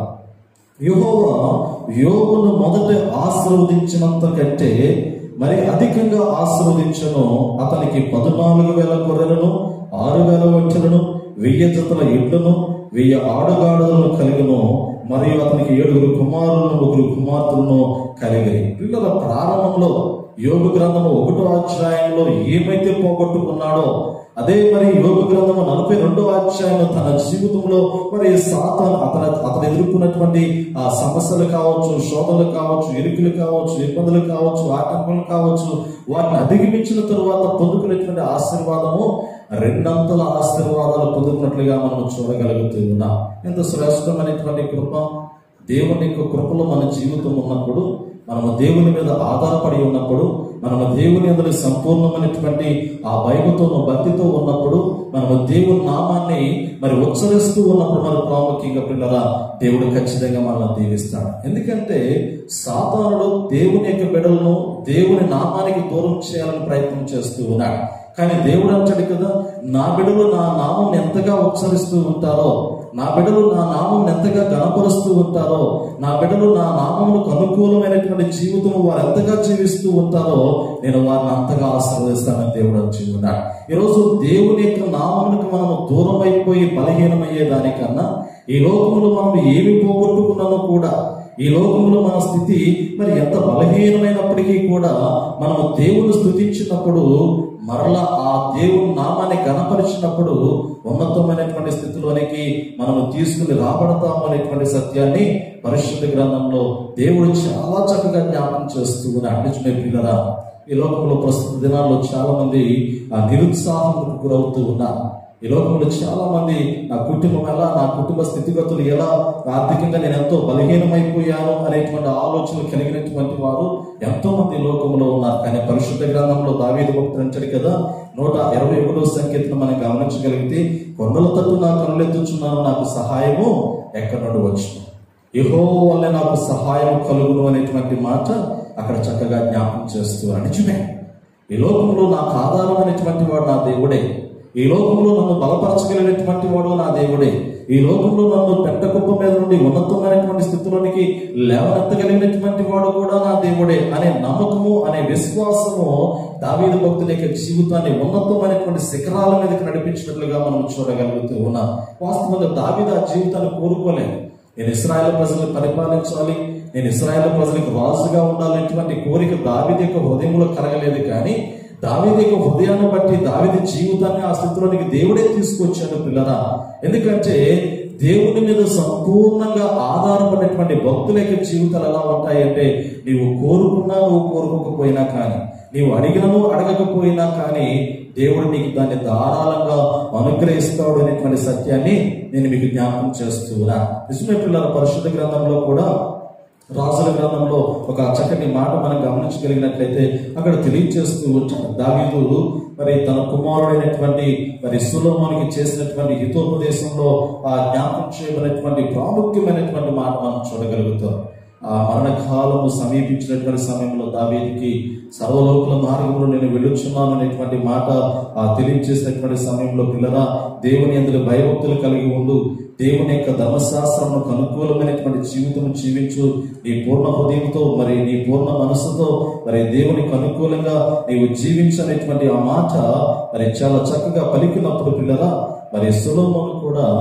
యెహోవా యోగును మొదట ఆశీర్వదించినంత కంటే మరి అధికంగా ఆశీర్వదించను అతనికి పద్నాలుగు వేల గొర్రెలను ఆరు వేల ఒంటెలను వెయ్యి జతల ఎడ్లను వెయ్యి ఆడుగాడులను కలిగను మరియు అతనికి ఏడుగురు కుమారులను ముగ్గురు కుమార్తెలను కలిగాయి పిల్లల ప్రారంభంలో యోగ గ్రంథము ఒకటో అధ్యాయంలో ఏమైతే పోగొట్టుకున్నాడో అదే మరి యోగ గ్రంథము నలభై రెండో అధ్యాయంలో తన జీవితంలో మరి సాతాన్ అతను అతను ఎదుర్కొన్నటువంటి ఆ సమస్యలు కావచ్చు శోధనలు కావచ్చు ఇరుకులు కావచ్చు ఇబ్బందులు కావచ్చు ఆటంకాలు కావచ్చు వాటిని అధిగమించిన తరువాత పొందుకునేటువంటి ఆశీర్వాదము రెండంతల ఆశీర్వాదాలు పొందుకున్నట్లుగా మనం చూడగలుగుతూ ఉన్నాం ఎంత శ్రేష్టమైనటువంటి కృప దేవుని యొక్క కృపలో మన జీవితం ఉన్నప్పుడు మనము దేవుని మీద ఆధారపడి ఉన్నప్పుడు మనము దేవుని అందరి సంపూర్ణమైనటువంటి ఆ భయముతో భక్తితో ఉన్నప్పుడు మనము దేవుని నామాన్ని మరి ఉచ్చరిస్తూ ఉన్నప్పుడు మన ప్రాముఖ్యంగా పిల్లల దేవుడు ఖచ్చితంగా మనల్ని దీవిస్తాడు ఎందుకంటే సాతానుడు దేవుని యొక్క బిడలను దేవుని నామానికి దూరం చేయాలని ప్రయత్నం చేస్తూ ఉన్నాడు కానీ దేవుడు అంటాడు కదా నా బిడలు నా నామం ఎంతగా ఉచ్చరిస్తూ ఉంటారో నా బిడ్డలు నా నామం ఎంతగా గణపరుస్తూ ఉంటారో నా బిడ్డలు నా నామములకు అనుకూలమైనటువంటి జీవితం వారు ఎంతగా జీవిస్తూ ఉంటారో నేను వారిని అంతగా ఆశీర్వదిస్తానని దేవుడు వచ్చి ఉన్నాడు ఈరోజు దేవుని యొక్క నామములకు మనము దూరం అయిపోయి బలహీనమయ్యే దానికన్నా ఈ లోకంలో మనం ఏమి పోగొట్టుకున్నానో కూడా ఈ లోకంలో మన స్థితి మరి ఎంత బలహీనమైనప్పటికీ కూడా మనము దేవుని స్థుతించినప్పుడు మరలా ఆ దేవుని నామాన్ని గణపరిచినప్పుడు ఉన్నతమైనటువంటి స్థితిలోనికి మనము తీసుకుని రాబడతాము అనేటువంటి సత్యాన్ని పరిశుద్ధ గ్రంథంలో దేవుడు చాలా చక్కగా జ్ఞాపకం చేస్తూ ఉన్నాడు నిజమే పిల్లరా ఈ లోకంలో ప్రస్తుత దినాల్లో చాలా మంది ఆ నిరుత్సాహంకు గురవుతూ ఉన్నారు ఈ లోకంలో చాలా మంది నా కుటుంబం ఎలా నా కుటుంబ స్థితిగతులు ఎలా ఆర్థికంగా నేను ఎంతో బలహీనమైపోయాను అనేటువంటి ఆలోచనలు కలిగినటువంటి వారు ఎంతో మంది ఈ లోకంలో ఉన్నారు కానీ పరిశుద్ధ గ్రంథంలో దావీదు భక్తులు అంటాడు కదా నూట ఇరవై ఒకటో సంఖ్యను మనం గమనించగలిగితే కొండల తట్టు నా కనులెత్తుచున్నాను నాకు సహాయము ఎక్కడ నుండి వచ్చును యహో వల్ల నాకు సహాయం కలుగును అనేటువంటి మాట అక్కడ చక్కగా జ్ఞాపకం చేస్తూ నిజమే ఈ లోకంలో నాకు ఆధారమైనటువంటి వాడు నా దేవుడే ఈ లోకంలో నన్ను బలపరచగలిగినటువంటి వాడు నా దేవుడే ఈ లోకంలో నన్ను పెద్ద కుప్ప మీద నుండి ఉన్నతమైనటువంటి స్థితిలోనికి లేవనెత్తగలిగినటువంటి వాడు కూడా నా దేవుడే అనే నమ్మకము అనే విశ్వాసము దావీదు భక్తుల యొక్క జీవితాన్ని ఉన్నతమైనటువంటి శిఖరాల మీదకి నడిపించినట్లుగా మనం చూడగలుగుతూ ఉన్నాం వాస్తవంగా దావీదు ఆ జీవితాన్ని కోరుకోలేదు నేను ఇస్రాయేల్ ప్రజలను పరిపాలించాలి నేను ఇస్రాయేల్ ప్రజలకు రాజుగా ఉండాలనేటువంటి కోరిక దావీదు యొక్క హృదయంలో కలగలేదు కానీ దావీదు యొక్క హృదయాన్ని బట్టి దావీదు జీవితాన్ని ఆ స్థితిలోనికి దేవుడే తీసుకొచ్చాడు పిల్లరా ఎందుకంటే దేవుని మీద సంపూర్ణంగా ఆధారపడినటువంటి భక్తుల యొక్క జీవితాలు ఎలా ఉంటాయంటే నీవు కోరుకున్నా నువ్వు కోరుకోకపోయినా కానీ నీవు అడిగినను అడగకపోయినా కానీ దేవుడు నీకు దాన్ని ధారాళంగా అనుగ్రహిస్తాడు అనేటువంటి సత్యాన్ని నేను మీకు జ్ఞాపకం చేస్తున్నా నిజమే పిల్లల పరిశుద్ధ గ్రంథంలో కూడా రాజుల గ్రంథంలో ఒక చక్కటి మాట మనం గమనించగలిగినట్లయితే అక్కడ తెలియజేస్తూ ఉంటాడు దావీదు మరి తన కుమారుడైనటువంటి మరి సులోమానికి చేసినటువంటి హితోపదేశంలో ఆ జ్ఞాపకం చేయబడినటువంటి ప్రాముఖ్యమైనటువంటి మాట మనం చూడగలుగుతాం ఆ మరణకాలము సమీపించినటువంటి సమయంలో దావీదికి సర్వలోకుల మార్గంలో నేను వెళ్ళుచున్నాను అనేటువంటి మాట ఆ తెలియజేసినటువంటి సమయంలో పిల్లరా దేవుని అందులో భయభక్తులు కలిగి ఉండు దేవుని యొక్క ధర్మశాస్త్రంకు అనుకూలమైనటువంటి జీవితం జీవించు నీ పూర్ణ హృదయంతో మరి నీ పూర్ణ మనసుతో మరి దేవునికి అనుకూలంగా నీవు జీవించనేటువంటి ఆ మాట మరి చాలా చక్కగా పలికినప్పుడు పిల్లరా మరి సులోమను కూడా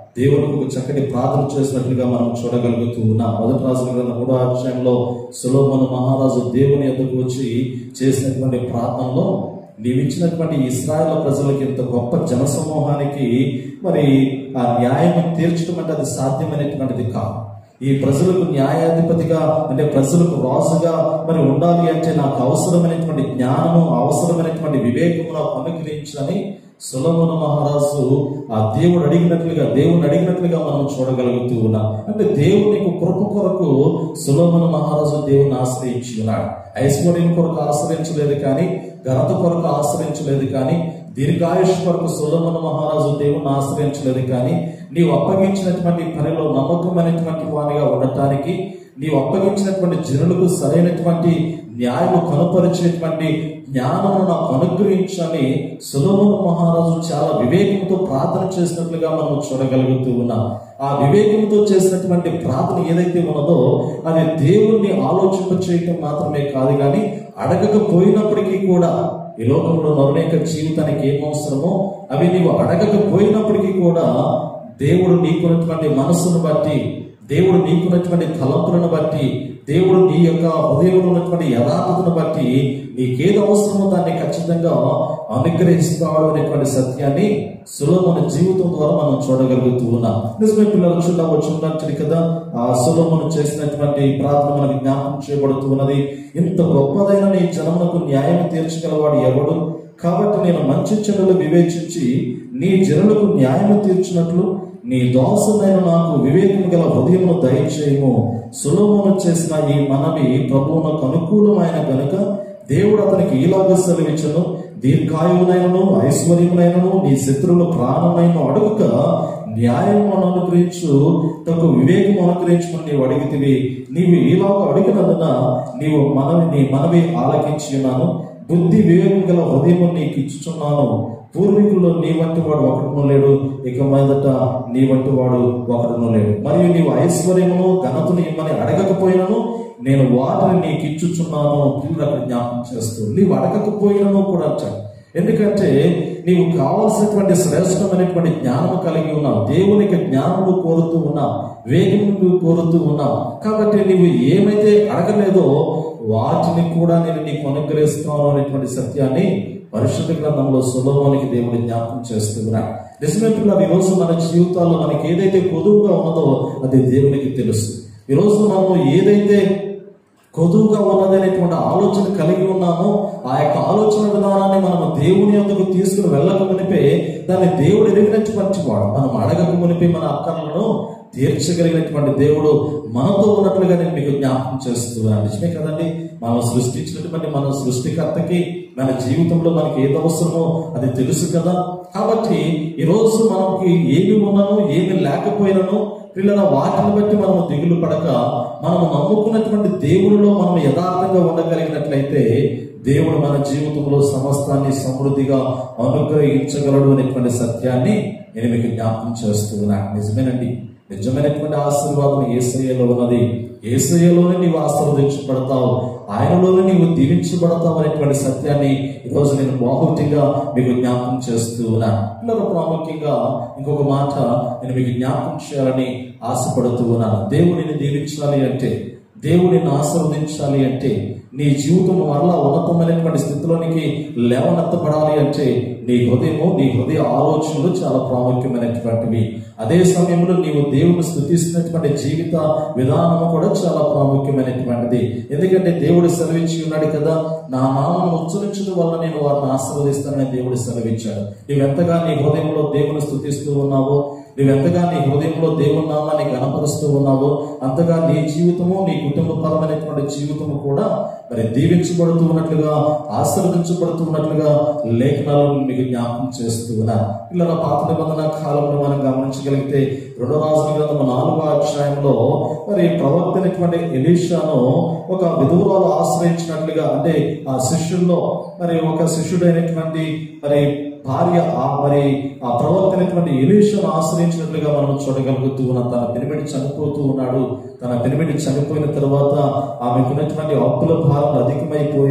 దేవునికి ఒక చక్కటి ప్రార్థన చేసినట్లుగా మనం చూడగలుగుతూ ఉన్నాం మొదటి రాజు గ్రంథం మూడో అధ్యాయంలో సులోమను మహారాజు దేవుని ఎదుకు వచ్చి చేసినటువంటి ప్రార్థనలో నీవు ఇచ్చినటువంటి ఇస్రాయల్ ప్రజలకి ఇంత గొప్ప జనసమూహానికి మరి ఆ న్యాయం తీర్చడం అంటే అది సాధ్యమైనటువంటిది కాదు ఈ ప్రజలకు న్యాయాధిపతిగా అంటే ప్రజలకు రాజుగా మరి ఉండాలి అంటే నాకు అవసరమైనటువంటి జ్ఞానము అవసరమైనటువంటి వివేకము నాకు అనుగ్రహించని సులభన మహారాజు ఆ దేవుడు అడిగినట్లుగా దేవుని అడిగినట్లుగా మనం చూడగలుగుతూ ఉన్నాం అంటే దేవునికి కృప కొరకు సులభన మహారాజు దేవుని ఆశ్రయించి ఉన్నాడు ఐశ్వర్యం కొరకు ఆశ్రయించలేదు కానీ ఘనత కొరకు ఆశ్రయించలేదు కానీ దీర్ఘాయుష్ కొరకు సులభన మహారాజు దేవుని ఆశ్రయించలేదు కానీ నీవు అప్పగించినటువంటి పనిలో నమ్మకమైనటువంటి వానిగా ఉండటానికి నీవు అప్పగించినటువంటి జనులకు సరైనటువంటి న్యాయము కనుపరిచేటువంటి జ్ఞానము నాకు అనుగ్రహించని సులభన మహారాజు చాలా వివేకంతో ప్రార్థన చేసినట్లుగా మనం చూడగలుగుతూ ఉన్నాం ఆ వివేకంతో చేసినటువంటి ప్రార్థన ఏదైతే ఉన్నదో అది దేవుణ్ణి ఆలోచింప చేయటం మాత్రమే కాదు కానీ అడగకపోయినప్పటికీ కూడా ఈ లోకంలో నరునేక జీవితానికి ఏం అవసరమో అవి నీవు అడగకపోయినప్పటికీ కూడా దేవుడు నీకున్నటువంటి మనస్సును బట్టి దేవుడు నీకున్నటువంటి తలంపులను బట్టి దేవుడు నీ యొక్క హృదయంలో ఉన్నటువంటి యథార్థతను బట్టి నీకేది అవసరమో దాన్ని ఖచ్చితంగా అనుగ్రహిస్తాడు అనేటువంటి సత్యాన్ని సులభమైన జీవితం ద్వారా మనం చూడగలుగుతూ ఉన్నాం నిజమే పిల్లలు చూద్దాం చూడవచ్చు కదా ఆ సులభను చేసినటువంటి ప్రార్థన మనకు జ్ఞాపకం చేయబడుతూ ఉన్నది ఇంత గొప్పదైన నీ జనమునకు న్యాయం తీర్చగలవాడు ఎవడు కాబట్టి నేను మంచి చెడులు వివేచించి నీ జనులకు న్యాయం తీర్చినట్లు నీ దాసునైన నాకు వివేకం గల హృదయమును దయచేయము సులభమును చేసిన ఈ మనవి ప్రభువునకు అనుకూలమైన గనుక దేవుడు అతనికి ఈలాగా సెలవిచ్చను దీర్ఘాయువునైనను ఐశ్వర్యమునైనను నీ శత్రువుల ప్రాణమైన అడుగుక న్యాయము అనుగ్రహించు తగు వివేకము అనుగ్రహించుకుని నీవు అడిగితివి నీవు ఈలాగా అడిగినందున నీవు మనవి నీ మనవి ఆలకించి ఉన్నాను బుద్ధి వివేకం గల హృదయము నీకు ఇచ్చుచున్నాను పూర్వీకుల్లో నీ వంటి వాడు ఒకడును లేడు ఇక మీదట నీ వంటి వాడు ఒకడును లేడు మరియు నీవు ఐశ్వర్యమును ఘనతను ఇమ్మని అడగకపోయినను నేను వాటిని నీకు ఇచ్చుచున్నాను పిల్లలు అక్కడ జ్ఞాపకం చేస్తూ నీవు అడగకపోయినను కూడా అంటాడు ఎందుకంటే నీవు కావలసినటువంటి శ్రేష్టమైనటువంటి జ్ఞానము కలిగి ఉన్నావు దేవునికి జ్ఞానము కోరుతూ ఉన్నావు వేగము కోరుతూ ఉన్నావు కాబట్టి నీవు ఏమైతే అడగలేదో వాటిని కూడా నేను నీకు అనుగ్రహిస్తాను అనేటువంటి సత్యాన్ని పరిశుద్ధ గ్రంథంలో సులభానికి దేవుడు జ్ఞాపకం చేస్తున్నాడు నిజమే పిల్లలు ఈరోజు మన జీవితాల్లో మనకి ఏదైతే కొదువుగా ఉన్నదో అది దేవునికి తెలుసు ఈరోజు మనము ఏదైతే కొదువుగా ఉన్నదనేటువంటి ఆలోచన కలిగి ఉన్నామో ఆ యొక్క ఆలోచన విధానాన్ని మనము దేవుని ఎందుకు తీసుకుని వెళ్ళక మునిపే దాన్ని దేవుడు ఎరిగినటువంటి వాడు మనం అడగక మునిపే మన అక్కర్లను తీర్చగలిగినటువంటి దేవుడు మనతో ఉన్నట్లుగా నేను మీకు జ్ఞాపకం చేస్తున్నాను నిజమే కదండి మనం సృష్టించినటువంటి మన సృష్టికర్తకి మన జీవితంలో మనకి ఏది అవసరమో అది తెలుసు కదా కాబట్టి ఈరోజు మనకి ఏమి ఉన్నానో ఏమి లేకపోయినానో పిల్లల వాటిని బట్టి మనము దిగులు పడక మనము నమ్ముకున్నటువంటి దేవుడిలో మనం యథార్థంగా ఉండగలిగినట్లయితే దేవుడు మన జీవితంలో సమస్తాన్ని సమృద్ధిగా అనుగ్రహించగలడు అనేటువంటి సత్యాన్ని నేను మీకు జ్ఞాపకం చేస్తున్నాను నిజమేనండి నిజమైనటువంటి ఆశీర్వాదం ఏసయ్యలో ఉన్నది ఏసయ్యలోనే నీవు ఆశీర్వదించబడతావు ఆయనలోనే నీవు దీవించబడతావు అనేటువంటి సత్యాన్ని ఈరోజు నేను బాహుతిగా మీకు జ్ఞాపకం చేస్తూ ఉన్నాను పిల్లలు ప్రాముఖ్యంగా ఇంకొక మాట నేను మీకు జ్ఞాపకం చేయాలని ఆశపడుతూ ఉన్నాను దేవుడిని దీవించాలి అంటే దేవుడిని ఆశీర్వదించాలి అంటే నీ జీవితం మరలా ఉన్నతమైనటువంటి స్థితిలోనికి లేవనెత్తపడాలి అంటే నీ హృదయము నీ హృదయ ఆలోచనలు చాలా ప్రాముఖ్యమైనటువంటివి అదే సమయంలో నీవు దేవుని స్థుతిస్తున్నటువంటి జీవిత విధానము కూడా చాలా ప్రాముఖ్యమైనటువంటిది ఎందుకంటే దేవుడు సెలవించి ఉన్నాడు కదా నా నామను ఉచ్చరించడం వల్ల నేను వారిని ఆశీర్వదిస్తానని దేవుడు సెలవిచ్చాడు నీవెంతగా నీ హృదయంలో దేవుని స్థుతిస్తూ ఉన్నావో నువ్వెంతగా నీ హృదయంలో దేవుని నామాన్ని గణపరుస్తూ ఉన్నావో అంతగా నీ జీవితము నీ కుటుంబపరమైనటువంటి జీవితము కూడా మరి దీవించబడుతూ ఉన్నట్లుగా ఆశీర్వదించబడుతూ ఉన్నట్లుగా లేఖనాలను మీకు జ్ఞాపకం చేస్తూ ఉన్నా పిల్లల పాత నిబంధన కాలంలో మనం గమనించగలిగితే రెండో రాజుల గ్రంథం నాలుగో అధ్యాయంలో మరి ప్రవక్తైనటువంటి ఎలీషాను ఒక విధువురాలు ఆశ్రయించినట్లుగా అంటే ఆ శిష్యుల్లో మరి ఒక శిష్యుడైనటువంటి మరి భార్య ఆ మరి ఆ ప్రవక్తైనటువంటి ఎలీషాను ఆశ్రయించినట్లుగా మనం చూడగలుగుతూ ఉన్నాం తన పెనిమిడి చనిపోతూ ఉన్నాడు తన పెనిమిడి చనిపోయిన తర్వాత ఆమెకున్నటువంటి అప్పుల భారం అధికమైపోయాయి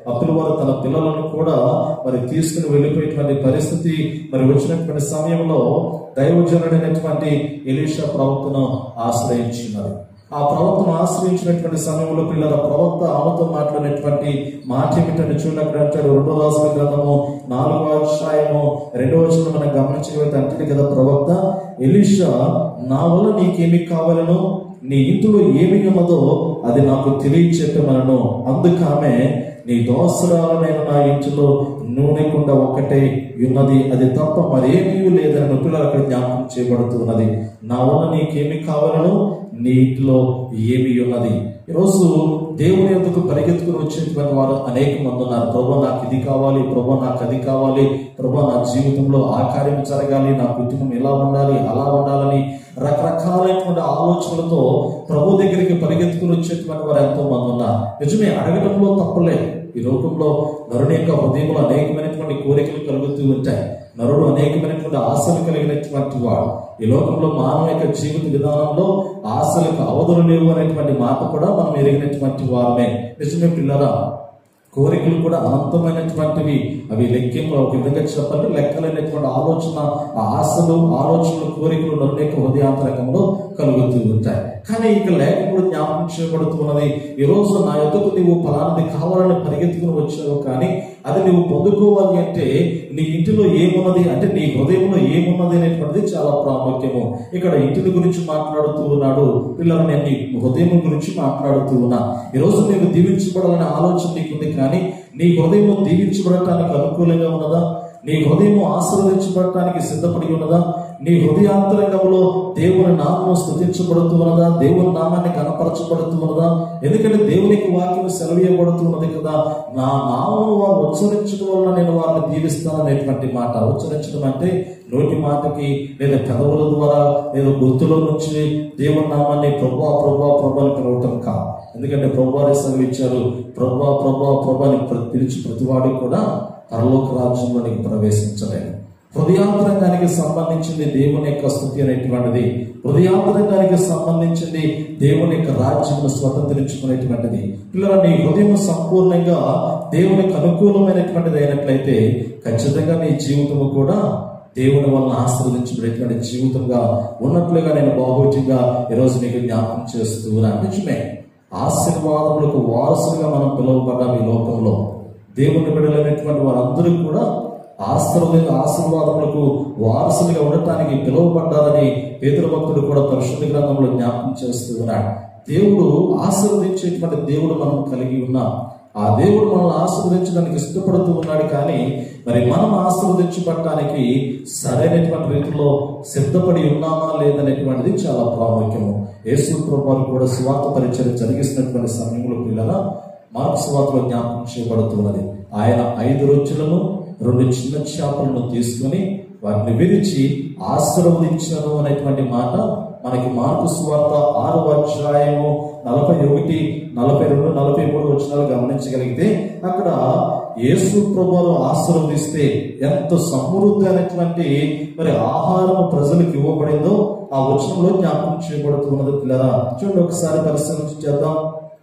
అప్పుల వారు తన పిల్లలను కూడా మరి తీసుకుని వెళ్ళిపోయేటువంటి పరిస్థితి మరి వచ్చినటువంటి సమయంలో దైవజనుడైనటువంటి ఎలీషా ప్రవక్తను ఆశ్రయించినారు ఆ ప్రవక్తను ఆశ్రయించినటువంటి సమయంలో పిల్లల ప్రవక్త ఆమెతో మాట్లాడినటువంటి మాట ఏమిటని చూడక్కడ అంటాడు రెండో రాసిన గ్రంథము నాలుగో అధ్యాయము రెండో వచ్చిన మనం గమనించగలిగితే అంటే కదా ప్రవక్త ఎలీషా నా వల్ల నీకేమి కావాలను నీ ఇంటిలో ఏమి ఉన్నదో అది నాకు తెలియచెప్పమనను అందుకామె నీ దోసరాలమైన నా ఇంటిలో నూనె కుండ ఒకటే ఉన్నది అది తప్ప మరేమీ లేదని పిల్లలు అక్కడ జ్ఞాపకం చేయబడుతున్నది నా వల్ల నీకేమి కావాలను నీ ఇంట్లో ఏమి ఉన్నది ఈరోజు దేవుని ఎందుకు పరిగెత్తుకుని వచ్చేటువంటి వారు అనేక మంది ఉన్నారు ప్రభు నాకు ఇది కావాలి ప్రభు నాకు అది కావాలి ప్రభు నా జీవితంలో ఆ కార్యం జరగాలి నా కుటుంబం ఇలా ఉండాలి అలా ఉండాలని రకరకాలైనటువంటి ఆలోచనలతో ప్రభు దగ్గరికి పరిగెత్తుకుని వచ్చేటువంటి వారు ఎంతో మంది ఉన్నారు నిజమే అడగడంలో తప్పలేదు ఈ లోకంలో నరుని యొక్క హృదయంలో అనేకమైనటువంటి కోరికలు కలుగుతూ ఉంటాయి నరుడు అనేకమైనటువంటి ఆశలు కలిగినటువంటి వాడు ఈ లోకంలో మానవ యొక్క జీవిత విధానంలో ఆశలకు అవధులు లేవు అనేటువంటి మాట కూడా మనం ఎరిగినటువంటి వారమే నిజమే పిల్లరా కోరికలు కూడా అనంతమైనటువంటివి అవి లెక్కింపు ఒక విధంగా చెప్పాలి లెక్కలైనటువంటి ఆలోచన ఆ ఆశలు ఆలోచనలు కోరికలు నన్ను హృదయాంతరకంలో కలుగుతూ ఉంటాయి కానీ ఇక లేఖకుడు జ్ఞాపకం చేయబడుతున్నది ఈ రోజు నా యొక్కకు నీవు ఫలానది కావాలని పరిగెత్తుకుని వచ్చావు కానీ అది నువ్వు పొందుకోవాలి అంటే నీ ఇంటిలో ఏమున్నది అంటే నీ హృదయంలో ఏమున్నది అనేటువంటిది చాలా ప్రాముఖ్యము ఇక్కడ ఇంటిని గురించి మాట్లాడుతూ ఉన్నాడు పిల్లలు నేను నీ హృదయం గురించి మాట్లాడుతూ ఉన్నా ఈ రోజు నేను దీవించబడాలనే ఆలోచన నీకుంది కానీ నీ హృదయం దీవించబడటానికి అనుకూలంగా ఉన్నదా నీ హృదయం ఆశీర్వదించబడటానికి సిద్ధపడి ఉన్నదా నీ హృదయాంతరంగంలో దేవుని నామం స్థుతించబడుతూ ఉన్నదా దేవుని నామాన్ని కనపరచబడుతూ ఉన్నదా ఎందుకంటే దేవునికి వాక్యం సెలవీయబడుతున్నది కదా నా నామను వారు ఉచ్చరించడం వలన నేను వారిని దీవిస్తాను అనేటువంటి మాట ఉచ్చరించడం అంటే నోటి మాటకి లేదా కథవుల ద్వారా లేదా గుర్తులో నుంచి దేవుని నామాన్ని ప్రభా ప్రభా ప్రభా అని పిలవటం కాదు ఎందుకంటే ప్రభాని సెలవిచ్చారు ప్రభా ప్రభా ప్రభాని పిలిచి ప్రతివాడు కూడా పరలోక రాజ్యంలోనికి ప్రవేశించలేదు హృదయాంతరంగానికి సంబంధించింది దేవుని యొక్క స్థుతి అనేటువంటిది హృదయాంతరంగానికి సంబంధించింది దేవుని యొక్క రాజ్యమును స్వతంత్రించుకునేటువంటిది పిల్లల నీ హృదయం సంపూర్ణంగా దేవునికి అనుకూలమైనటువంటిది అయినట్లయితే ఖచ్చితంగా నీ జీవితము కూడా దేవుని వలన ఆశీర్వదించబడేటువంటి జీవితంగా ఉన్నట్లుగా నేను బాహుజ్యంగా ఈరోజు మీకు జ్ఞాపకం చేస్తూ ఉన్నాను నిజమే ఆశీర్వాదములకు వారసులుగా మనం పిలువబడ్డాం ఈ లోకంలో దేవుని బిడ్డలైనటువంటి వారందరూ కూడా ఆశీర్వాద ఆశీర్వాదములకు వారసులుగా ఉండటానికి పిలువబడ్డారని పేదల భక్తుడు కూడా పరిశుద్ధ గ్రంథంలో జ్ఞాపకం చేస్తూ ఉన్నాడు దేవుడు ఆశీర్వదించేటువంటి దేవుడు మనం కలిగి ఉన్నాం ఆ దేవుడు మనల్ని ఆశీర్వదించడానికి ఇష్టపడుతూ ఉన్నాడు కానీ మరి మనం ఆశీర్వదించబడటానికి సరైనటువంటి రీతిలో సిద్ధపడి ఉన్నామా లేదనేటువంటిది చాలా ప్రాముఖ్యము యేసు ప్రభువారు కూడా స్వార్థ పరిచయం జరిగిస్తున్నటువంటి సమయంలో పిల్లల మార్పు స్వార్థలో జ్ఞాపకం చేయబడుతున్నది ఆయన ఐదు రోజులను రెండు చిన్న చేపలను తీసుకొని వాటిని విరిచి ఆశీర్వదించను అనేటువంటి మాట మనకి మార్పు స్వార్థ ఆరు అధ్యాయము నలభై ఒకటి నలభై రెండు నలభై మూడు వచనాలు గమనించగలిగితే అక్కడ యేసు ప్రభువారు ఆశీర్వదిస్తే ఎంత సమృద్ధి అనేటువంటి మరి ఆహారం ప్రజలకు ఇవ్వబడిందో ఆ వచనంలో జ్ఞాపకం చేయబడుతున్నది పిల్లరా చూడండి ఒకసారి పరిశీలన చేద్దాం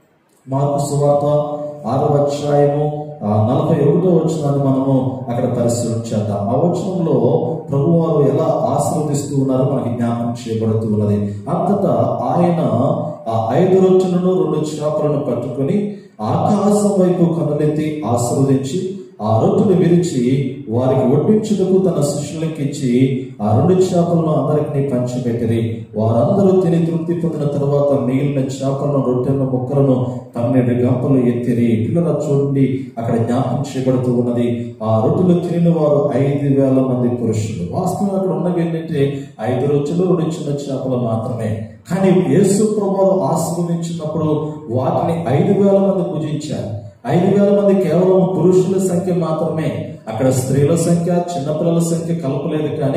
మార్పు సువార్త ఆరో అధ్యాయము ఆ నలభై ఒకటో వచనాన్ని మనము అక్కడ పరిశీలన చేద్దాం ఆ వచనంలో ప్రభువారు ఎలా ఆశీర్వదిస్తూ ఉన్నారో మనకి జ్ఞాపకం చేయబడుతూ ఉన్నది అంతటా ఆయన ఆ ఐదు రోజులను రెండు చేపలను పట్టుకొని ఆకాశం వైపు కనులెత్తి ఆశీర్వదించి ఆ రొట్టెను విరిచి వారికి వడ్డించుటకు తన శిష్యులకి ఇచ్చి ఆ రెండు చేపలను అందరికి పంచిపెట్టిరి వారందరూ తిని తృప్తి పొందిన తర్వాత మిగిలిన చేపలను రొట్టెలను ముక్కలను పన్నెండు గంపలు ఎత్తిరి పిల్లల చూడండి అక్కడ జ్ఞాపకం చేయబడుతూ ఉన్నది ఆ రొట్టెలు తిని వారు ఐదు వేల మంది పురుషులు వాస్తవం అక్కడ ఉన్నవి ఏంటంటే ఐదు రోజులు రెండు చిన్న చేపలు మాత్రమే కానీ యేసు ప్రభువు ఆశీర్వదించినప్పుడు వాటిని ఐదు వేల మంది పూజించారు ఐదు వేల మంది కేవలం పురుషుల సంఖ్య మాత్రమే అక్కడ స్త్రీల సంఖ్య చిన్నపిల్లల సంఖ్య కలపలేదు కానీ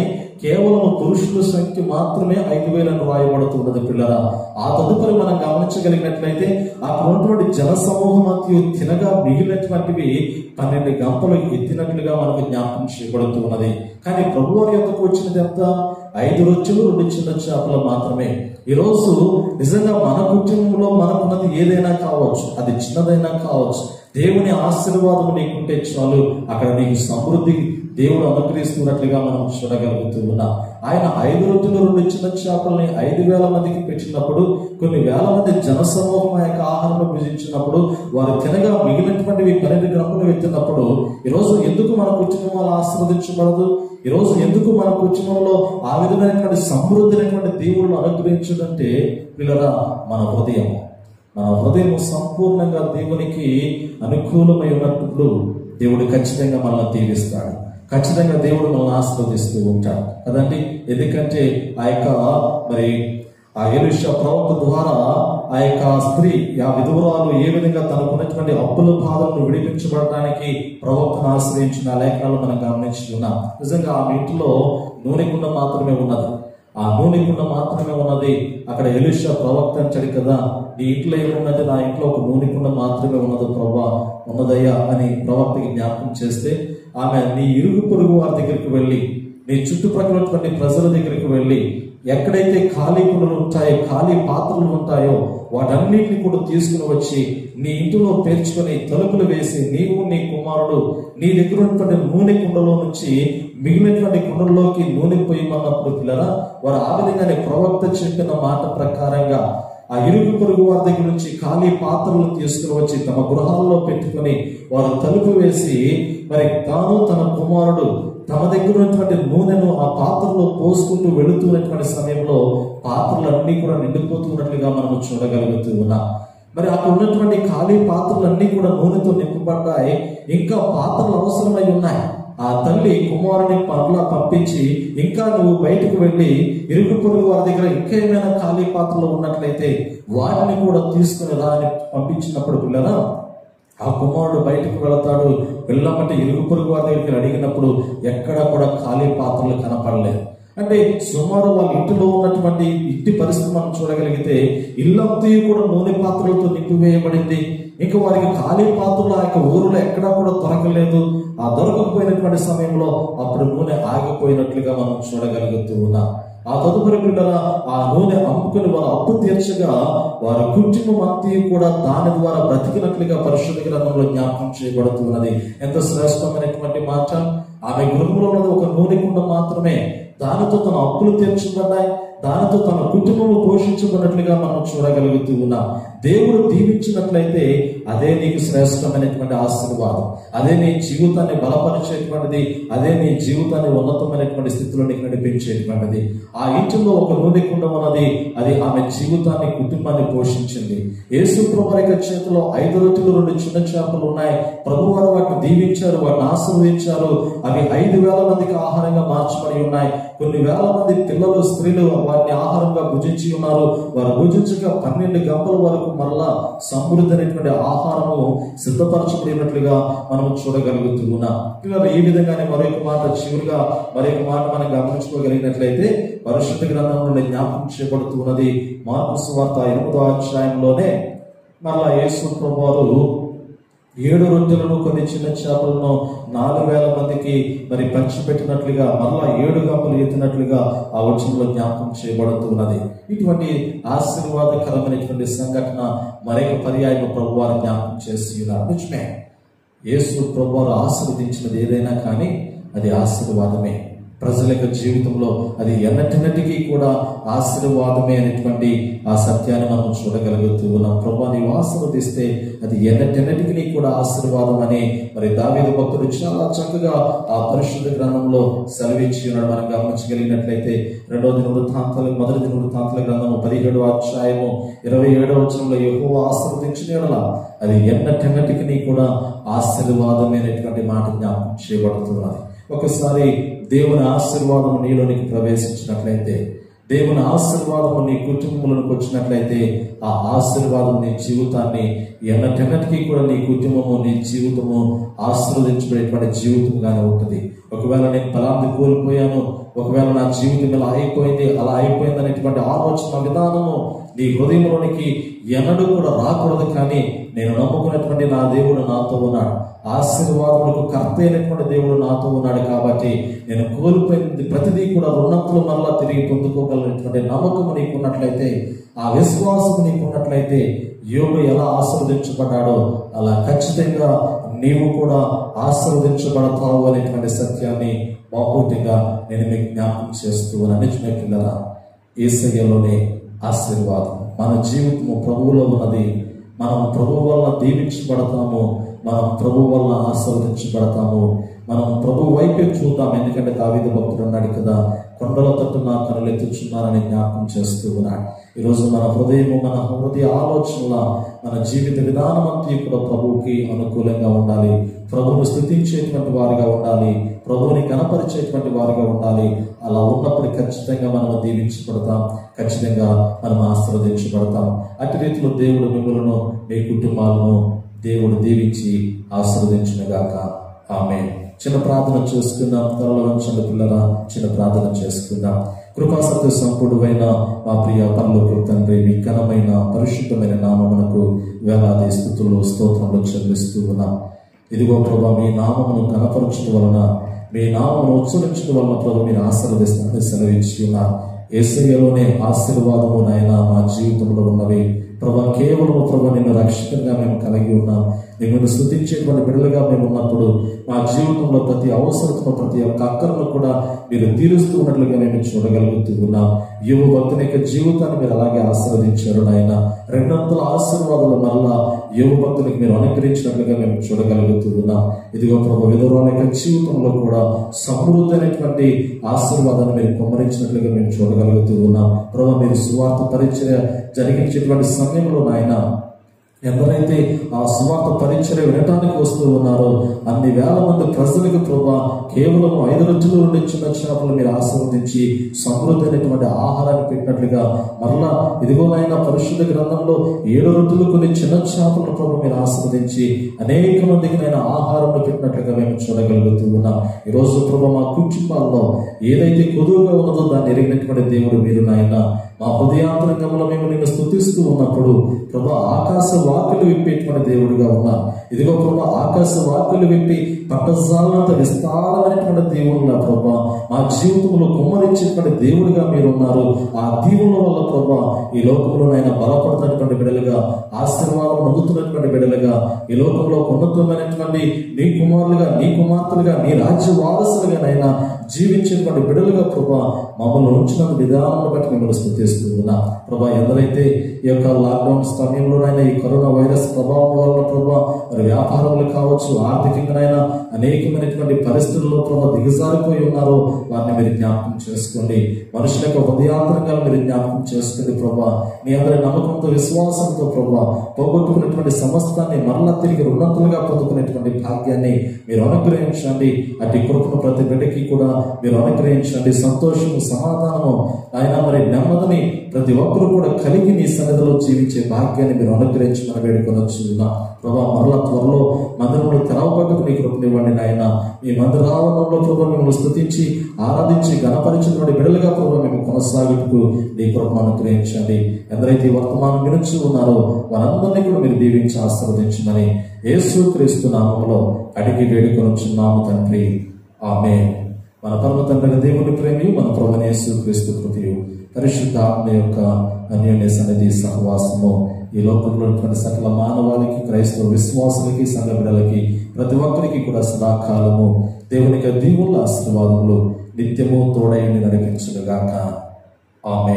కేవలం పురుషుల సంఖ్య మాత్రమే ఐదు వేలను రాయబడుతున్నది పిల్లరా ఆ తదుపరి మనం గమనించగలిగినట్లయితే అక్కడ ఉన్నటువంటి జన సమూహం మధ్య తినగా మిగిలినటువంటివి పన్నెండు గంపలు ఎత్తినట్లుగా మనకు జ్ఞాపకం చేయబడుతూ ఉన్నది కానీ ప్రభు వారి యొక్కకు వచ్చినది ఎంత ఐదు రొచ్చులు రెండు చిన్న చేపలు మాత్రమే ఈరోజు నిజంగా మన కుటుంబంలో మనకున్నది ఏదైనా కావచ్చు అది చిన్నదైనా కావచ్చు దేవుని ఆశీర్వాదం నీకుంటే చాలు అక్కడ నీకు సమృద్ధి దేవుడు అనుగ్రహిస్తున్నట్లుగా మనం చూడగలుగుతూ ఉన్నాం ఆయన ఐదు రొట్టెలు రెండు చిన్న చేపల్ని ఐదు వేల మందికి పెట్టినప్పుడు కొన్ని వేల మంది జనసమూహం ఆ యొక్క ఆహారం భుజించినప్పుడు వారు తినగా మిగిలినటువంటివి పన్నెండు గ్రాములు ఎత్తినప్పుడు ఈరోజు ఎందుకు మన కుటుంబం అలా ఆశీర్వదించబడదు ఈరోజు ఎందుకు మన కుటుంబంలో ఆ విధమైనటువంటి సమృద్ధి దేవుళ్ళు అనుగ్రహించదంటే పిల్లరా మన హృదయం మన హృదయం సంపూర్ణంగా దేవునికి అనుకూలమై ఉన్నప్పుడు దేవుడు ఖచ్చితంగా మనల్ని దీవిస్తాడు ఖచ్చితంగా దేవుడు మనల్ని ఆశీర్వదిస్తూ ఉంటాడు కదండి ఎందుకంటే ఆ యొక్క మరి ఆ ఎలుష ప్రవక్త ద్వారా ఆ యొక్క స్త్రీ ఆ విధువురాలు ఏ విధంగా తనకున్నటువంటి అప్పుల బాధలను విడిపించబడటానికి ప్రవక్తను ఆశ్రయించిన లేఖనాలు మనం గమనించి ఉన్నాం నిజంగా ఆమె ఇంటిలో నూనె కుండ మాత్రమే ఉన్నది ఆ నూనె కుండ మాత్రమే ఉన్నది అక్కడ ఎలుష ప్రవక్త అంటాడు కదా నీ ఇంట్లో ఏమున్నది నా ఇంట్లో ఒక నూనె కుండ మాత్రమే ఉన్నది ప్రభా ఉన్నదయ్యా అని ప్రవక్తకి జ్ఞాపకం చేస్తే ఆమె నీ ఇరుగు పొరుగు వారి దగ్గరికి వెళ్ళి నీ చుట్టుప్రక్కల ఉన్నటువంటి ప్రజల దగ్గరికి వెళ్ళి ఎక్కడైతే ఖాళీ కుండలు ఉంటాయో ఖాళీ పాత్రలు ఉంటాయో వాటన్నిటిని కూడా తీసుకుని వచ్చి నీ ఇంటిలో పేర్చుకొని తలుపులు వేసి నీవు నీ కుమారుడు నీ దగ్గర ఉన్నటువంటి నూనె కుండలో నుంచి మిగిలినటువంటి కుండల్లోకి నూనె పోయమన్నప్పుడు పిల్లరా వారు ఆ విధంగానే ప్రవక్త చెప్పిన మాట ప్రకారంగా ఆ ఇరుగు పొరుగు వారి దగ్గర నుంచి ఖాళీ పాత్రలు తీసుకుని వచ్చి తమ గృహాల్లో పెట్టుకొని వారు తలుపు వేసి మరి తాను తన కుమారుడు తమ దగ్గర ఉన్నటువంటి నూనెను ఆ పాత్రలో పోసుకుంటూ వెళుతున్నటువంటి సమయంలో పాత్రలన్నీ కూడా నిండిపోతున్నట్లుగా మనము చూడగలుగుతూ ఉన్నాం మరి అక్కడ ఉన్నటువంటి ఖాళీ పాత్రలన్నీ కూడా నూనెతో నింపబడ్డాయి ఇంకా పాత్రలు అవసరమై ఉన్నాయి ఆ తల్లి కుమారుని పనుల పంపించి ఇంకా నువ్వు బయటకు వెళ్ళి ఇరుగు పొరుగు వారి దగ్గర ఇంకా ఏమైనా ఖాళీ పాత్రలు ఉన్నట్లయితే వాటిని కూడా తీసుకుని రా అని పంపించినప్పుడు పిల్లరా ఆ కుమారుడు బయటకు వెళతాడు వెళ్ళమంటే ఇరుగు పొరుగు వారి దగ్గరికి అడిగినప్పుడు ఎక్కడ కూడా ఖాళీ పాత్రలు కనపడలేదు అంటే సుమారు వాళ్ళ ఇంటిలో ఉన్నటువంటి ఇంటి పరిస్థితి మనం చూడగలిగితే ఇల్లంతా కూడా నూనె పాత్రలతో నింపివేయబడింది ఇంకా వారికి ఖాళీ పాత్రలు ఆ యొక్క ఊరిలో ఎక్కడా కూడా దొరకలేదు ఆ దొరకకపోయినటువంటి సమయంలో అప్పుడు నూనె ఆగిపోయినట్లుగా మనం చూడగలుగుతూ ఉన్నాం ఆ తదుపరి పిల్లల ఆ నూనె అమ్ముకుని వారు అప్పు తీర్చగా వారి కుటుంబం అంతా కూడా దాని ద్వారా బ్రతికినట్లుగా పరిశుద్ధ గ్రంథంలో జ్ఞాపకం చేయబడుతున్నది ఎంత శ్రేష్టమైనటువంటి మాట ఆమె గృహంలో ఉన్నది ఒక నూనె కుండ మాత్రమే దానితో తన అప్పులు తీర్చబడ్డాయి దానితో తన కుటుంబము పోషించబడినట్లుగా మనం చూడగలుగుతూ ఉన్నాం దేవుడు దీవించినట్లయితే అదే నీకు శ్రేష్టమైనటువంటి ఆశీర్వాదం అదే నీ జీవితాన్ని బలపరిచేటువంటిది అదే నీ జీవితాన్ని ఉన్నతమైనటువంటి స్థితిలో నీకు నడిపించేటువంటిది ఆ ఇంటిలో ఒక నూనె కుండ ఉన్నది అది ఆమె జీవితాన్ని కుటుంబాన్ని పోషించింది యేసు ప్రభు యొక్క చేతిలో ఐదు రొట్టెలు రెండు చిన్న చేపలు ఉన్నాయి ప్రభు వారు వాటిని దీవించారు వాటిని ఆశీర్వదించారు అవి ఐదు వేల మందికి ఆహారంగా మార్చబడి ఉన్నాయి కొన్ని వేల మంది పిల్లలు స్త్రీలు వాటిని ఆహారంగా భుజించి ఉన్నారు వారు భుజించగా పన్నెండు గంపల వరకు మరలా సమృద్ధి అనేటువంటి ఆహారము సిద్ధపరచబడినట్లుగా మనం చూడగలుగుతూ ఉన్నాం పిల్లలు ఈ విధంగానే మరొక మాట చివరిగా మరొక మాట మనం గమనించుకోగలిగినట్లయితే పరిశుద్ధ గ్రంథం నుండి జ్ఞాపకం చేయబడుతున్నది మార్పు సువార్త ఎనిమిదో అధ్యాయంలోనే మరలా యేసు ప్రభు వారు ఏడు రొట్టెలను కొన్ని చిన్న చేపలను నాలుగు వేల మందికి మరి పంచిపెట్టినట్లుగా మరలా ఏడు గంపలు ఎత్తినట్లుగా ఆ వచనంలో జ్ఞాపకం చేయబడుతున్నది ఇటువంటి ఆశీర్వాదకరమైనటువంటి సంఘటన మరొక పర్యాయం ప్రభు వారు జ్ఞాపకం చేసి ఉన్నారు నిజమే యేసు ప్రభు వారు ఆశీర్వదించినది ఏదైనా కానీ అది ఆశీర్వాదమే ప్రజల యొక్క జీవితంలో అది ఎన్నటిన్నటికీ కూడా ఆశీర్వాదమే అనేటువంటి ఆ సత్యాన్ని మనం చూడగలుగుతూ ఉన్నాం ప్రభా నీవు ఆశీర్వదిస్తే అది ఎన్నటిన్నటికి కూడా ఆశీర్వాదం అని మరి దావేది భక్తుడు చాలా చక్కగా ఆ పరిశుద్ధ గ్రంథంలో సెలవిచ్చి ఉన్నాడు మనం గమనించగలిగినట్లయితే రెండవ దిన వృత్తాంతాలు మొదటి దిన వృత్తాంతాల గ్రంథము పదిహేడు అధ్యాయము ఇరవై ఏడవ వచనంలో ఎక్కువ ఆశీర్వదించిన యెడల అది ఎన్నటెన్నటికి కూడా ఆశీర్వాదమైనటువంటి మాట జ్ఞాపకం చేయబడుతున్నది ఒకసారి దేవుని ఆశీర్వాదం నీలోనికి ప్రవేశించినట్లయితే దేవుని ఆశీర్వాదము నీ కుటుంబంలోకి వచ్చినట్లయితే ఆ ఆశీర్వాదం నీ జీవితాన్ని ఎన్నటెన్నటికీ కూడా నీ కుటుంబము నీ జీవితము ఆశీర్వదించబడేటువంటి జీవితంగానే ఉంటుంది ఒకవేళ నేను ఫలాన్ని కోల్పోయాను ఒకవేళ నా జీవితం ఇలా అయిపోయింది అలా అయిపోయింది అనేటువంటి ఆలోచన విధానము నీ హృదయంలోనికి ఎన్నడూ కూడా రాకూడదు కానీ నేను నమ్ముకున్నటువంటి నా దేవుడు నాతో ఉన్నాడు ఆశీర్వాదములకు కర్త అయినటువంటి దేవుడు నాతో ఉన్నాడు కాబట్టి నేను కోల్పోయింది ప్రతిదీ కూడా రుణంతులు మరలా తిరిగి పొందుకోగలిగినటువంటి నమ్మకం నీకున్నట్లయితే ఆ విశ్వాసం నీకున్నట్లయితే యోగు ఎలా ఆశీర్వదించబడ్డాడో అలా ఖచ్చితంగా నీవు కూడా ఆశీర్వదించబడతావు అనేటువంటి సత్యాన్ని బాహూటిగా నేను మీకు జ్ఞాపకం చేస్తూ నిజమే పిల్లరా ఏసయ్యలోనే ఆశీర్వాదం మన జీవితము ప్రభువులో ఉన్నది మనం ప్రభు వల్ల దీవించబడతాము మనం ప్రభు వల్ల ఆశీర్వదించబడతాము మనం ప్రభు వైపే చూద్దాం ఎందుకంటే దావిద భక్తుడు అన్నాడు కదా కొండల తట్టు నా కనులు ఎత్తుచున్నానని జ్ఞాపకం చేస్తూ ఉన్నాడు ఈరోజు మన హృదయము మన హృదయ ఆలోచనల మన జీవిత విధానం అంతా కూడా ప్రభువుకి అనుకూలంగా ఉండాలి ప్రభువును స్థుతించేటువంటి వారిగా ఉండాలి ప్రభువుని కనపరిచేటువంటి వారిగా ఉండాలి అలా ఉన్నప్పుడు ఖచ్చితంగా మనం దీవించబడతాం ఖచ్చితంగా మనం ఆశీర్వదించబడతాం అటు రీతిలో దేవుడు మిమ్మలను మీ కుటుంబాలను దేవుడు దీవించి ఆశీర్వదించునుగాక ఆమె చిన్న ప్రార్థన చేసుకుందాం త్వరలో వంచండి పిల్లల చిన్న ప్రార్థన చేసుకుందాం కృపాసత్య సంపూర్ణమైన మా ప్రియ పరలోకి తండ్రి మీ ఘనమైన పరిశుద్ధమైన నామమునకు వేలాది స్థుతులు స్తోత్రములు చెల్లిస్తూ ఉన్నాం ఇదిగో ప్రభా మీ నామమును కనపరచడం వలన మీ నామమును ఉచ్చరించడం వలన ప్రభు మీరు ఆశీర్వదిస్తానని సెలవించి ఉన్నారు ఏసయ్యలోనే ఆశీర్వాదము నాయన మా జీవితంలో ఉన్నవి ప్రభా కేవలం ప్రభా నిన్ను రక్షకంగా మేము కలిగి ఉన్నాం మిమ్మల్ని స్థుతించేటువంటి బిడ్డలుగా మేము ఉన్నప్పుడు మా జీవితంలో ప్రతి అవసరతను ప్రతి ఒక్క అక్కరను కూడా మీరు తీరుస్తూ ఉన్నట్లుగా మేము చూడగలుగుతూ ఉన్నాం యువ భక్తుని యొక్క జీవితాన్ని మీరు అలాగే ఆశీర్వదించారు నాయన రెండంతల ఆశీర్వాదాలు మరలా యువ భక్తునికి మీరు అనుగ్రహించినట్లుగా మేము చూడగలుగుతూ ఉన్నాం ఇదిగో ప్రభు విధురాల యొక్క జీవితంలో కూడా సమృద్ధమైనటువంటి ఆశీర్వాదాన్ని మీరు కుమ్మరించినట్లుగా మేము చూడగలుగుతూ ఉన్నాం ప్రభు మీరు సువార్త పరిచయ జరిగించేటువంటి సమయంలో నాయన ఎవరైతే ఆ సువార్త పరిచయం వినటానికి వస్తూ ఉన్నారో అన్ని వేల మంది ప్రజలకు ప్రభా కేవలం ఐదు రోజుల నుండి చిన్న చేపలు మీరు ఆశీర్వదించి సమృద్ధమైనటువంటి ఆహారాన్ని పెట్టినట్లుగా మరలా ఇదిగోనైనా పరిశుద్ధ గ్రంథంలో ఏడు రొట్టెలు కొన్ని చిన్న చేపలను ప్రభు మీరు ఆశీర్వదించి అనేక మందికి నేను ఆహారం పెట్టినట్లుగా మేము చూడగలుగుతూ ఉన్నాం ఈరోజు ప్రభు మా కుటుంబాల్లో ఏదైతే కొదువుగా ఉన్నదో దాన్ని ఎరిగినటువంటి దేవుడు మీరు నాయన మా హృదయాంతరంగంలో మేము నిన్ను స్థుతిస్తూ ఉన్నప్పుడు ప్రభా ఆకాశ వాకులు విప్పేటువంటి దేవుడిగా ఉన్నా ఇదిగో ప్రభా ఆకాశ వాకులు విప్పి పట్టజాలంత విస్తారమైనటువంటి దేవుడుగా ప్రభా మా జీవితంలో కుమ్మరించేటువంటి దేవుడిగా మీరు ఉన్నారు ఆ దీవుల వల్ల ప్రభా ఈ లోకంలోనైనా బలపడుతున్నటువంటి బిడలుగా ఆశీర్వాదం పొందుతున్నటువంటి బిడలుగా ఈ లోకంలో ఉన్నతమైనటువంటి నీ కుమారులుగా నీ కుమార్తెలుగా నీ రాజ్య వారసులుగానైనా జీవించేటువంటి బిడలుగా ప్రభా మమ్మల్ని ఉంచిన విధానాన్ని బట్టి మిమ్మల్ని స్థుతిస్తూ ఉన్నా ప్రభా ఎందరైతే ఈ యొక్క లాక్డౌన్ సమయంలోనైనా ఈ కరోనా వైరస్ ప్రభావం వల్ల ప్రభా మరి వ్యాపారములు కావచ్చు ఆర్థికంగానైనా అనేకమైనటువంటి పరిస్థితుల్లో ప్రభా దిగజారిపోయి ఉన్నారో వారిని మీరు జ్ఞాపకం చేసుకోండి మనుషుల యొక్క హృదయాంతరంగా మీరు జ్ఞాపకం చేసుకోండి ప్రభా మీ అందరి నమ్మకంతో విశ్వాసంతో ప్రభా పోగొట్టుకున్నటువంటి సమస్తాన్ని మరలా తిరిగి ఉన్నతులుగా పొందుకునేటువంటి భాగ్యాన్ని మీరు అనుగ్రహించండి అటు కృపను ప్రతి బిడ్డకి కూడా మీరు అనుగ్రహించండి సంతోషము సమాధానము ఆయన మరి నెమ్మదిని ప్రతి ఒక్కరు కూడా కలిగి నీ సన్నిధిలో జీవించే భాగ్యాన్ని మీరు అనుగ్రహించమని వేడుకొనొచ్చు ప్రభా మరల త్వరలో మందిరంలో తెరవబట్టుకు నీ కృపనివ్వండి నాయన మీ మందిరావరణంలో ప్రభు మిమ్మల్ని స్థుతించి ఆరాధించి గణపరిచినటువంటి బిడలుగా ప్రభు మేము కొనసాగుటకు నీ కృపను అనుగ్రహించండి ఎందరైతే ఈ వర్తమానం వినుచు ఉన్నారో వారందరినీ కూడా మీరు దీవించి ఆశీర్వదించమని యేసు క్రీస్తు నామములో అడిగి వేడుకొనుచున్నాము తండ్రి ఆమె మన పరమ తండ్రి దేవుని ప్రేమియు మన ప్రభునేసు క్రీస్తు కృతియు పరిశుద్ధ ఆత్మ యొక్క అన్యోన్య సన్నిధి సహవాసము ఈ లోకంలో ఉన్నటువంటి సకల మానవాళికి క్రైస్తవ విశ్వాసులకి సంఘ బిడ్డలకి ప్రతి ఒక్కరికి కూడా సదాకాలము దేవుని యొక్క దీవుల ఆశీర్వాదములు నిత్యము తోడైంది నడిపించుగాక ఆమె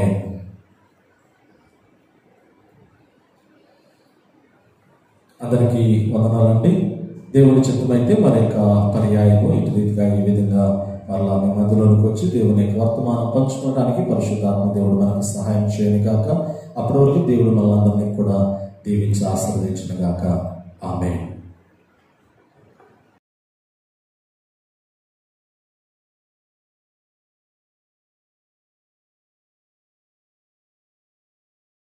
అందరికీ వందనాలండి దేవుని చిత్తమైతే మన యొక్క పర్యాయము ఇటు రీతిగా ఈ విధంగా మరలా మీ మధ్యలోనికి వచ్చి దేవుని యొక్క వర్తమానం పంచుకోవడానికి పరిశుద్ధాత్మ దేవుడు మనకు సహాయం చేయని గాక అప్పటి వరకు దేవుడు మనందరినీ కూడా దీవించి ఆశీర్వదించిన గాక ఆమె